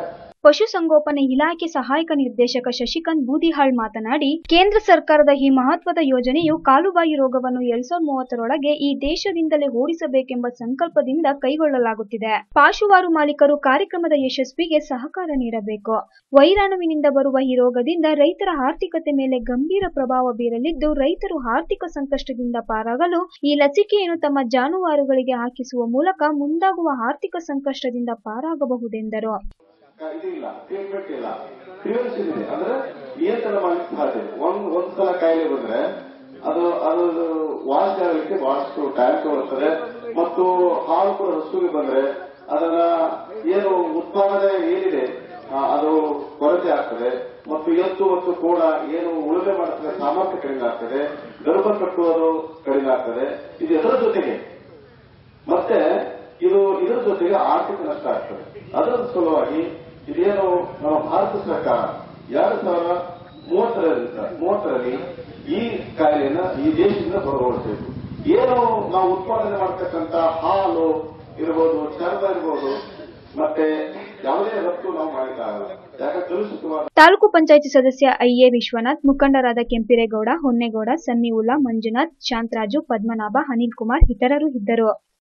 ಪಶುಸಂಗೋಪನೆ ಇಲಾಖೆ ಸಹಾಯಕ ನಿರ್ದೇಶಕ ಶಶಿಕಾಂತ್ ಬೂದಿಹಾಳ್ ಮಾತನಾಡಿ ಕೇಂದ್ರ ಸರ್ಕಾರದ ಈ ಮಹತ್ವದ ಯೋಜನೆಯು ಕಾಲುಬಾಯಿ ರೋಗವನ್ನು ಎರಡ್ ಸಾವಿರದ ಮೂವತ್ತರೊಳಗೆ ಈ ದೇಶದಿಂದಲೇ ಓಡಿಸಬೇಕೆಂಬ ಸಂಕಲ್ಪದಿಂದ ಕೈಗೊಳ್ಳಲಾಗುತ್ತಿದೆ ಪಾಶುವಾರು ಮಾಲೀಕರು ಕಾರ್ಯಕ್ರಮದ ಯಶಸ್ವಿಗೆ ಸಹಕಾರ ನೀಡಬೇಕು ವೈರಾಣುವಿನಿಂದ ಬರುವ ಈ ರೋಗದಿಂದ ರೈತರ ಆರ್ಥಿಕತೆ ಮೇಲೆ ಗಂಭೀರ ಪ್ರಭಾವ ಬೀರಲಿದ್ದು ರೈತರು ಆರ್ಥಿಕ ಸಂಕಷ್ಟದಿಂದ ಪಾರಾಗಲು ಈ ಲಸಿಕೆಯನ್ನು ತಮ್ಮ ಜಾನುವಾರುಗಳಿಗೆ ಹಾಕಿಸುವ ಮೂಲಕ ಮುಂದಾಗುವ ಆರ್ಥಿಕ ಸಂಕಷ್ಟದಿಂದ ಪಾರಾಗಬಹುದೆಂದರು ಇದು ಇಲ್ಲ ಟ್ರೀಟ್ಮೆಂಟ್ ಇಲ್ಲ ಪ್ರಿವೆನ್ಷನ್ ಇದೆ ಅಂದ್ರೆ ನಿಯಂತ್ರಣ ಮಾಡಲಿಕ್ಕೆ ಸಾಧ್ಯ ಒಂದ್ ಒಂದ್ ಸಲ ಕಾಯಿಲೆ ಬಂದ್ರೆ ಅದು ಅದು ವಾಶ್ ಆಗಲಿಕ್ಕೆ ಬಹಳಷ್ಟು ಟೈಮ್ ತಗೊಳ್ತದೆ ಮತ್ತು ಹಾಲು ಕೂಡ ಹಸುವಿಗೆ ಬಂದ್ರೆ ಅದನ್ನ ಏನು ಉತ್ಪಾದನೆ ಏನಿದೆ ಆ, ಅದು ಕೊರತೆ ಆಗ್ತದೆ ಮತ್ತು ಎತ್ತು ಮತ್ತು ಕೂಡ ಏನು ಉಳುಮೆ ಮಾಡ್ತದೆ ಸಾಮರ್ಥ್ಯ ಕಡಿಮೆ ಆಗ್ತದೆ ಗರ್ಭ ಕಟ್ಟುವುದು ಕಡಿಮೆ ಆಗ್ತದೆ ಇದು ಅದರ ಜೊತೆಗೆ ಮತ್ತೆ ಇದು ಇದರ ಜೊತೆಗೆ ಆರ್ಥಿಕ ನಷ್ಟ ಆಗ್ತದೆ ಅದರ ಸಲುವಾಗಿ ಇದೇನು ನಮ್ಮ ಭಾರತ ಸರ್ಕಾರ ಎರಡು ಸಾವಿರ ಮೂವತ್ತರಲ್ಲಿ ಮೂವತ್ತರಲ್ಲಿ ಈ ಕಾಯಿಲೆಯನ್ನ ಈ ದೇಶದಿಂದ ಹೊರಗೊಳಿಸಬೇಕು ಏನು ನಾವು ಉತ್ಪಾದನೆ ಮಾಡ್ತಕ್ಕಂತ ಹಾಲು ಇರ್ಬೋದು ಚರ್ಮ ಇರ್ಬೋದು ಮತ್ತೆ ಯಾವುದೇ ರಫ್ತು ನಾವು ಮಾಡಲಿಕ್ಕಾಗಲ್ಲ ಯಾಕಂದ್ರೆ ಕಲುಷಿತವಾದ ತಾಲೂಕು ಪಂಚಾಯಿತಿ ಸದಸ್ಯ ಐಎ ವಿಶ್ವನಾಥ್ ಮುಖಂಡರಾದ ಕೆಂಪಿರೇಗೌಡ ಹೊನ್ನೇಗೌಡ ಸನ್ನಿವುಲ್ಲಾ ಮಂಜುನಾಥ್ ಶಾಂತರಾಜು ಪದ್ಮನಾಭ ಅನಿಲ್ ಕುಮಾರ್ ಇತರರು ಇದ್ದರು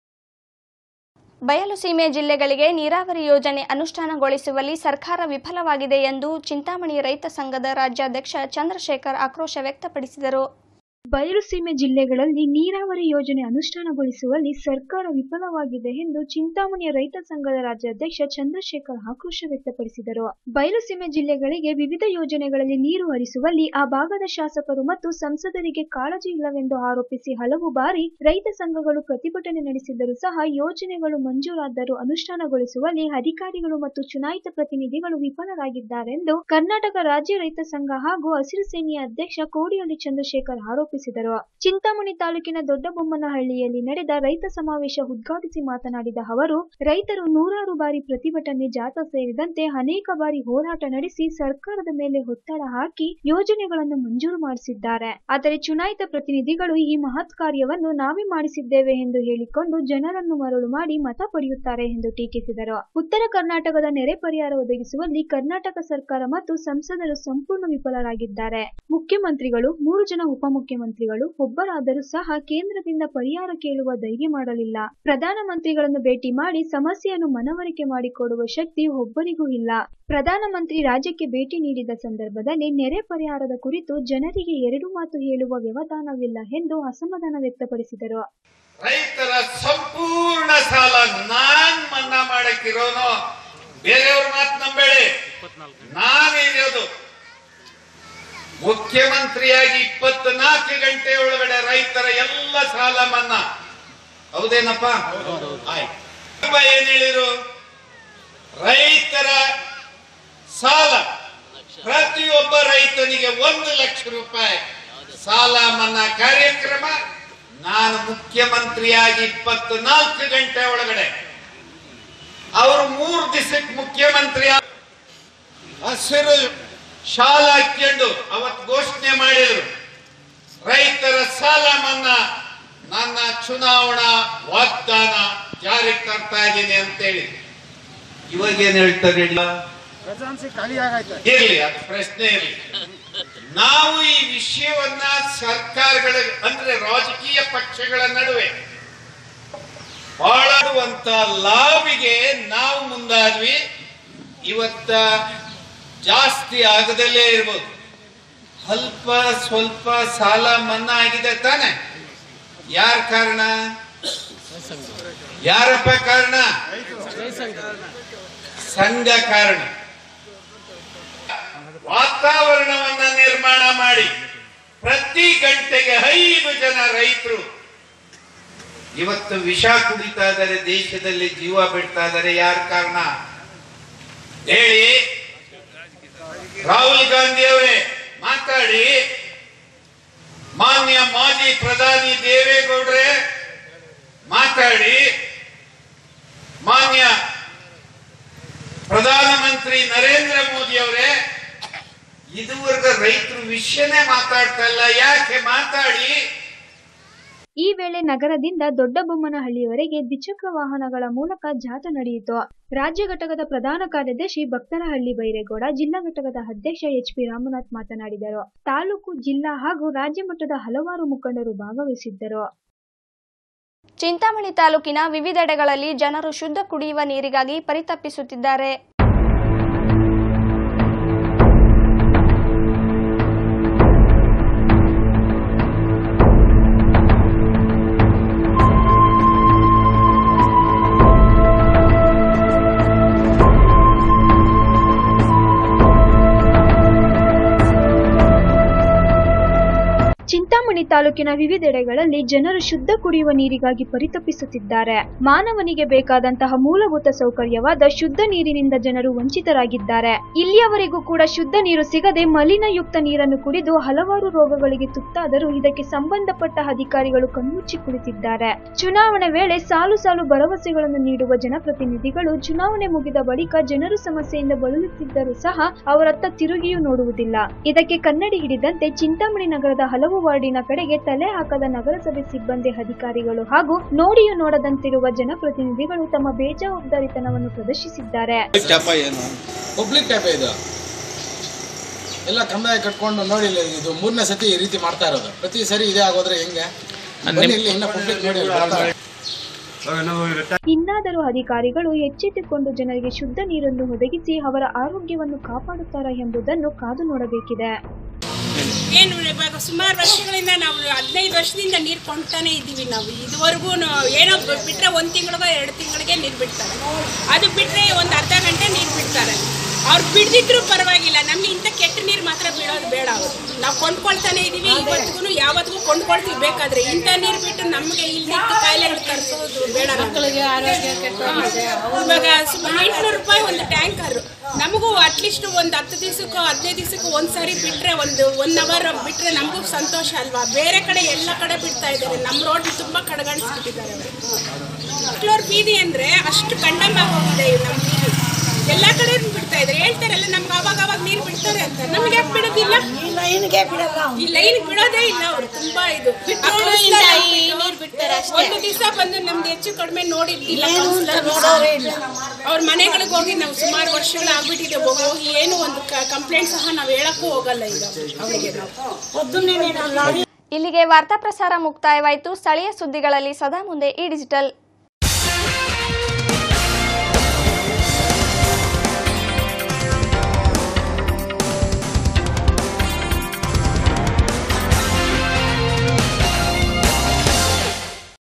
ಬಯಲು ಸೀಮೆ ಜಿಲ್ಲೆಗಳಿಗೆ ನೀರಾವರಿ ಯೋಜನೆ ಅನುಷ್ಠಾನಗೊಳಿಸುವಲ್ಲಿ ಸರ್ಕಾರ ವಿಫಲವಾಗಿದೆ ಎಂದು ಚಿಂತಾಮಣಿ ರೈತ ಸಂಘದ ರಾಜ್ಯಾಧ್ಯಕ್ಷ ಚಂದ್ರಶೇಖರ್ ಆಕ್ರೋಶ ವ್ಯಕ್ತಪಡಿಸಿದರು ಬಯಲುಸೀಮೆ ಜಿಲ್ಲೆಗಳಲ್ಲಿ ನೀರಾವರಿ ಯೋಜನೆ ಅನುಷ್ಠಾನಗೊಳಿಸುವಲ್ಲಿ ಸರ್ಕಾರ ವಿಫಲವಾಗಿದೆ ಎಂದು ಚಿಂತಾಮಣಿಯ ರೈತ ಸಂಘದ ರಾಜ್ಯಾಧ್ಯಕ್ಷ ಚಂದ್ರಶೇಖರ್ ಆಕ್ರೋಶ ವ್ಯಕ್ತಪಡಿಸಿದರು ಬಯಲುಸೀಮೆ ಜಿಲ್ಲೆಗಳಿಗೆ ವಿವಿಧ ಯೋಜನೆಗಳಲ್ಲಿ ನೀರು ಹರಿಸುವಲ್ಲಿ ಆ ಭಾಗದ ಶಾಸಕರು ಮತ್ತು ಸಂಸದರಿಗೆ ಕಾಳಜಿ ಇಲ್ಲವೆಂದು ಆರೋಪಿಸಿ ಹಲವು ಬಾರಿ ರೈತ ಸಂಘಗಳು ಪ್ರತಿಭಟನೆ ನಡೆಸಿದ್ದರೂ ಸಹ ಯೋಜನೆಗಳು ಮಂಜೂರಾದರೂ ಅನುಷ್ಠಾನಗೊಳಿಸುವಲ್ಲಿ ಅಧಿಕಾರಿಗಳು ಮತ್ತು ಚುನಾಯಿತ ಪ್ರತಿನಿಧಿಗಳು ವಿಫಲರಾಗಿದ್ದಾರೆಂದು ಕರ್ನಾಟಕ ರಾಜ್ಯ ರೈತ ಸಂಘ ಹಾಗೂ ಹಸಿರು ಸೇನೆಯ ಅಧ್ಯಕ್ಷ ಕೋಡಿಹಳ್ಳಿ ಚಂದ್ರಶೇಖರ್ ಆರೋಪಿಸಿದರು ಚಿಂತಾಮಣಿ ತಾಲೂಕಿನ ದೊಡ್ಡಬೊಮ್ಮನಹಳ್ಳಿಯಲ್ಲಿ ನಡೆದ ರೈತ ಸಮಾವೇಶ ಉದ್ಘಾಟಿಸಿ ಮಾತನಾಡಿದ ಅವರು ರೈತರು ನೂರಾರು ಬಾರಿ ಪ್ರತಿಭಟನೆ ಜಾಥಾ ಸೇರಿದಂತೆ ಅನೇಕ ಬಾರಿ ಹೋರಾಟ ನಡೆಸಿ ಸರ್ಕಾರದ ಮೇಲೆ ಒತ್ತಡ ಹಾಕಿ ಯೋಜನೆಗಳನ್ನು ಮಂಜೂರು ಮಾಡಿಸಿದ್ದಾರೆ ಆದರೆ ಚುನಾಯಿತ ಪ್ರತಿನಿಧಿಗಳು ಈ ಮಹತ್ ಕಾರ್ಯವನ್ನು ನಾವೇ ಮಾಡಿಸಿದ್ದೇವೆ ಎಂದು ಹೇಳಿಕೊಂಡು ಜನರನ್ನು ಮರಳು ಮಾಡಿ ಮತ ಪಡೆಯುತ್ತಾರೆ ಎಂದು ಟೀಕಿಸಿದರು ಉತ್ತರ ಕರ್ನಾಟಕದ ನೆರೆ ಪರಿಹಾರ ಒದಗಿಸುವಲ್ಲಿ ಕರ್ನಾಟಕ ಸರ್ಕಾರ ಮತ್ತು ಸಂಸದರು ಸಂಪೂರ್ಣ ವಿಫಲರಾಗಿದ್ದಾರೆ ಮುಖ್ಯಮಂತ್ರಿಗಳು ಮೂರು ಜನ ಉಪಮುಖ್ಯಮಂತ್ರಿಗಳು ಒಬ್ಬರಾದರೂ ಸಹ ಕೇಂದ್ರದಿಂದ ಪರಿಹಾರ ಕೇಳುವ ಧೈರ್ಯ ಮಾಡಲಿಲ್ಲ ಪ್ರಧಾನಮಂತ್ರಿಗಳನ್ನು ಭೇಟಿ ಮಾಡಿ ಸಮಸ್ಯೆಯನ್ನು ಮನವರಿಕೆ ಮಾಡಿಕೊಡುವ ಶಕ್ತಿ ಒಬ್ಬರಿಗೂ ಇಲ್ಲ ಪ್ರಧಾನಮಂತ್ರಿ ರಾಜ್ಯಕ್ಕೆ ಭೇಟಿ ನೀಡಿದ ಸಂದರ್ಭದಲ್ಲಿ ನೆರೆ ಪರಿಹಾರದ ಕುರಿತು ಜನರಿಗೆ ಎರಡು ಮಾತು ಹೇಳುವ ವ್ಯವಧಾನವಿಲ್ಲ ಎಂದು ಅಸಮಾಧಾನ ವ್ಯಕ್ತಪಡಿಸಿದರು ರೈತರ ಸಂಪೂರ್ಣ ಸಾಲ ನಾನ್ ಮನ್ನಾ ಮಾಡಕ್ಕಿರೋನು ಬೇರೆಯವ್ರ ಮಾತು ನಂಬೇಡಿ ನಾನಿರೋದು ಮುಖ್ಯಮಂತ್ರಿಯಾಗಿ ಇಪ್ಪತ್ನಾಲ್ಕು ಗಂಟೆ ಒಳಗಡೆ ರೈತರ ಎಲ್ಲ ಸಾಲ ಮನ್ನಾ ಹೌದೇನಪ್ಪ ಆಯ್ತು ಏನ್ ಹೇಳಿರು ರೈತರ ಸಾಲ ಪ್ರತಿಯೊಬ್ಬ ರೈತನಿಗೆ ಒಂದು ಲಕ್ಷ ರೂಪಾಯಿ ಸಾಲ ಮನ್ನಾ ಕಾರ್ಯಕ್ರಮ ನಾನು ಮುಖ್ಯಮಂತ್ರಿಯಾಗಿ ಇಪ್ಪತ್ನಾಲ್ಕು ಗಂಟೆ ಒಳಗಡೆ ಅವರು ಮೂರು ದಿವಸಕ್ಕೆ ಮುಖ್ಯಮಂತ್ರಿ ಆ- ಹಸಿರು ಶಾಲ ಹಾಕ್ಕೊಂಡು ಅವತ್ತು ಘೋಷಣೆ ಮಾಡಿದ್ರು ರೈತರ ಸಾಲ ಮನ್ನಾ ನನ್ನ ಚುನಾವಣಾ ವಾಗ್ದಾನ ಜಾರಿಗೆ ತರ್ತಾ ಇದ್ದೀನಿ ಅಂತೇಳಿ ಇವಾಗ ಏನ್ ಹೇಳ್ತಾರೆ ಹೇಳಿ? ಇರ್ಲಿ ಅದು ಪ್ರಶ್ನೆ ಇರ್ಲಿ ನಾವು ಈ ವಿಷಯವನ್ನ ಸರ್ಕಾರಗಳ ಅಂದ್ರೆ ರಾಜಕೀಯ ಪಕ್ಷಗಳ ನಡುವೆ ಬಾಳುವಂತ ಲಾಭಿಗೆ ನಾವು ಮುಂದಾದ್ವಿ ಇವತ್ತ ಜಾಸ್ತಿ ಆಗದಲ್ಲೇ ಇರ್ಬೋದು ಅಲ್ಪ ಸ್ವಲ್ಪ ಸಾಲ ಮನ್ನಾ ಆಗಿದೆ ತಾನೆ ಯಾರ ಕಾರಣ ಯಾರಪ್ಪ ಕಾರಣ ಸಂಘ ಕಾರಣ ವಾತಾವರಣವನ್ನ ನಿರ್ಮಾಣ ಮಾಡಿ ಪ್ರತಿ ಗಂಟೆಗೆ ಐದು ಜನ ರೈತರು ಇವತ್ತು ವಿಷ ಕುಡಿತಾ ಇದ್ದಾರೆ ದೇಶದಲ್ಲಿ ಜೀವ ಬಿಡ್ತಾ ಇದ್ದಾರೆ ಯಾರ ಕಾರಣ ಹೇಳಿ ರಾಹುಲ್ ಗಾಂಧಿ ಅವರೇ ಮಾತಾಡಿ ಮಾನ್ಯ ಮಾಜಿ ಪ್ರಧಾನಿ ದೇವೇಗೌಡ್ರೆ ಮಾತಾಡಿ ಮಾನ್ಯ ಪ್ರಧಾನಮಂತ್ರಿ ನರೇಂದ್ರ ಮೋದಿ ಅವರೇ ಇದುವರೆಗೂ ರೈತರು ವಿಷಯನೇ ಮಾತಾಡ್ತಾ ಇಲ್ಲ ಯಾಕೆ ಮಾತಾಡಿ ಈ ವೇಳೆ ನಗರದಿಂದ ದೊಡ್ಡಬೊಮ್ಮನಹಳ್ಳಿಯವರೆಗೆ ದ್ವಿಚಕ್ರ ವಾಹನಗಳ ಮೂಲಕ ಜಾಥಾ ನಡೆಯಿತು ರಾಜ್ಯ ಘಟಕದ ಪ್ರಧಾನ ಕಾರ್ಯದರ್ಶಿ ಭಕ್ತರಹಳ್ಳಿ ಬೈರೇಗೌಡ ಜಿಲ್ಲಾ ಘಟಕದ ಅಧ್ಯಕ್ಷ ಎಚ್ ಪಿ ರಾಮನಾಥ್ ಮಾತನಾಡಿದರು ತಾಲೂಕು ಜಿಲ್ಲಾ ಹಾಗೂ ರಾಜ್ಯ ಮಟ್ಟದ ಹಲವಾರು ಮುಖಂಡರು ಭಾಗವಹಿಸಿದ್ದರು ಚಿಂತಾಮಣಿ ತಾಲೂಕಿನ ವಿವಿಧೆಡೆಗಳಲ್ಲಿ ಜನರು ಶುದ್ಧ ಕುಡಿಯುವ ನೀರಿಗಾಗಿ ಪರಿತಪಿಸುತ್ತಿದ್ದಾರೆ ಚಿಂತಾಮಣಿ ತಾಲೂಕಿನ ವಿವಿಧೆಡೆಗಳಲ್ಲಿ ಜನರು ಶುದ್ಧ ಕುಡಿಯುವ ನೀರಿಗಾಗಿ ಪರಿತಪಿಸುತ್ತಿದ್ದಾರೆ ಮಾನವನಿಗೆ ಬೇಕಾದಂತಹ ಮೂಲಭೂತ ಸೌಕರ್ಯವಾದ ಶುದ್ಧ ನೀರಿನಿಂದ ಜನರು ವಂಚಿತರಾಗಿದ್ದಾರೆ ಇಲ್ಲಿಯವರೆಗೂ ಕೂಡ ಶುದ್ಧ ನೀರು ಸಿಗದೆ ಮಲಿನಯುಕ್ತ ನೀರನ್ನು ಕುಡಿದು ಹಲವಾರು ರೋಗಗಳಿಗೆ ತುತ್ತಾದರೂ ಇದಕ್ಕೆ ಸಂಬಂಧಪಟ್ಟ ಅಧಿಕಾರಿಗಳು ಕಣ್ಮುಚ್ಚಿ ಕುಳಿತಿದ್ದಾರೆ ಚುನಾವಣೆ ವೇಳೆ ಸಾಲು ಸಾಲು ಭರವಸೆಗಳನ್ನು ನೀಡುವ ಜನಪ್ರತಿನಿಧಿಗಳು ಚುನಾವಣೆ ಮುಗಿದ ಬಳಿಕ ಜನರು ಸಮಸ್ಯೆಯಿಂದ ಬಳಲುತ್ತಿದ್ದರೂ ಸಹ ಅವರತ್ತ ತಿರುಗಿಯೂ ನೋಡುವುದಿಲ್ಲ ಇದಕ್ಕೆ ಕನ್ನಡಿ ಹಿಡಿದಂತೆ ಚಿಂತಾಮಣಿ ನಗರದ ಹಲವು ವಾರ್ಡಿನ ಕಡೆಗೆ ತಲೆ ಹಾಕದ ನಗರಸಭೆ ಸಿಬ್ಬಂದಿ ಅಧಿಕಾರಿಗಳು ಹಾಗೂ ನೋಡಿಯೂ ನೋಡದಂತಿರುವ ಜನಪ್ರತಿನಿಧಿಗಳು ತಮ್ಮ ಬೇಜವಾಬ್ದಾರಿತನವನ್ನು ಪ್ರದರ್ಶಿಸಿದ್ದಾರೆ ಟ್ಯಾಪ ಏನು ಪಬ್ಲಿಕ್ ಟ್ಯಾಪ್ ಇದು ಎಲ್ಲ ಕಂಬ ಕಟ್ಕೊಂಡು ನೋಡಿ ಇಲ್ಲಿ ಇದು ಮೂರನೇ ಸತಿ ಈ ರೀತಿ ಮಾಡ್ತಾ ಇರೋದು ಪ್ರತಿ ಸರಿ ಇದೇ ಆಗೋದ್ರೆ ಹೆಂಗೆ ಬನ್ನಿ ಇಲ್ಲಿ ಇನ್ನ ಪಬ್ಲಿಕ್ ನೋಡಿ ಇಲ್ಲಿ ಬರ್ತಾರೆ. ಇನ್ನಾದರೂ ಅಧಿಕಾರಿಗಳು ಎಚ್ಚೆತ್ತುಕೊಂಡು ಜನರಿಗೆ ಶುದ್ಧ ನೀರನ್ನು ಒದಗಿಸಿ ಅವರ ಆರೋಗ್ಯವನ್ನು ಕಾಪಾಡುತ್ತಾರಾ ಎಂಬುದನ್ನು ಕಾದು ನೋಡಬೇಕಿದೆ ಏನು ಇವಾಗ ಸುಮಾರು ವರ್ಷಗಳಿಂದ ನಾವು ಹದಿನೈದು ವರ್ಷದಿಂದ ನೀರು ಕೊಂಡ್ತಾನೆ ಇದ್ದೀವಿ ನಾವು ಇದುವರೆಗೂ ಏನೋ ಬ- ಬಿಟ್ರೆ ಒಂದು ತಿಂಗಳಿಗೋ ಎರಡು ತಿಂಗಳಿಗೆ ನೀರು ಬಿಡ್ತಾರೆ ಅದು ಬಿಟ್ಟರೆ ಒಂದು ಅರ್ಧ ಗಂಟೆ ನೀರು ಬಿಡ್ತಾರೆ ಅವ್ರು ಬಿಡ್ದಿದ್ರು ಪರವಾಗಿಲ್ಲ ನಮ್ಗೆ ಇಂಥ ಕೆಟ್ಟ ನೀರು ಮಾತ್ರ ಬೀಳೋದು ಬೇಡ ಅವರು ನಾವು ಕೊಂಡ್ಕೊಳ್ತಾನೆ ಇದೀವಿ ಇವತ್ತಿಗೂ ಯಾವತ್ತಿಗೂ ಕೊಂಡ್ಕೊಳ್ತೀವಿ ಬೇಕಾದ್ರೆ ಇಂಥ ನೀರು ಬಿಟ್ಟು ನಮಗೆ ಇಲ್ಲಿದ್ದು ಕಾಯಿಲೆಗಳು ತರಿಸೋದು ಬೇಡ ಮಕ್ಕಳಿಗೆ ಆರೋಗ್ಯ ಇವಾಗ ಸುಮಾರು ಎಂಟುನೂರು ರೂಪಾಯಿ ಒಂದು ಟ್ಯಾಂಕರ್ ನಮಗೂ ಅಟ್ಲೀಸ್ಟ್ ಒಂದು ಹತ್ತು ದಿವಸಕ್ಕೂ ಹದಿನೈದು ದಿವಸಕ್ಕೂ ಒಂದು ಸಾರಿ ಬಿಟ್ಟರೆ ಒಂದು ಒನ್ ಅವರ್ ಬಿಟ್ಟರೆ ನಮಗೂ ಸಂತೋಷ ಅಲ್ವಾ ಬೇರೆ ಕಡೆ ಎಲ್ಲ ಕಡೆ ಬಿಡ್ತಾ ಇದ್ದಾರೆ ನಮ್ಮ ರೋಡ್ ತುಂಬ ಕಡೆಗಣಿಸ್ಬಿಟ್ಟಿದ್ದಾರೆ ಫ್ಲೋರ್ ಬೀದಿ ಅಂದರೆ ಅಷ್ಟು ಕಂಡಮ್ ಆಗೋಗಿದೆ ನಮ್ಮ ಬೀದಿ ಎಲ್ಲ ಕಡೆ ಬಿಡ್ತಾ ಇದ್ದಾರೆ ಹೇಳ್ತಾರಲ್ಲ ನಮ್ಗೆ ಅವಾಗ ಅವಾಗ ನೀರು ಬಿಡ್ತಾರೆ ಅಂತ ನಮ್ಗೆ ಯಾಕೆ ಬಿಡೋದಿಲ್ಲ ಈ ಲೈನ್ಗೆ ಬಿಡಲ್ಲ ಈ ಲೈನ್ ಬಿಡೋದೇ ಇಲ್ಲ ಅವರು ತುಂಬಾ ಇದು ಒಂದು ದಿವಸ ಬಂದು ನಮ್ದು ಹೆಚ್ಚು ಕಡಿಮೆ ನೋಡಿದ್ದಿಲ್ಲ ಅವ್ರ ಮನೆಗಳಿಗೆ ಹೋಗಿ ನಾವು ಸುಮಾರು ವರ್ಷಗಳು ಆಗ್ಬಿಟ್ಟಿದೆ ಹೋಗಿ ಏನು ಒಂದು ಕಂಪ್ಲೇಂಟ್ ಸಹ ನಾವು ಹೇಳಕ್ಕೂ ಹೋಗಲ್ಲ ಈಗ ಅವರಿಗೆ ನಾವು ಇಲ್ಲಿಗೆ ವಾರ್ತಾ ಪ್ರಸಾರ ಮುಕ್ತಾಯವಾಯಿತು ಸ್ಥಳೀಯ ಸುದ್ದಿಗಳಲ್ಲಿ ಸದಾ ಮುಂದೆ ಈ ಡಿಜಿಟಲ್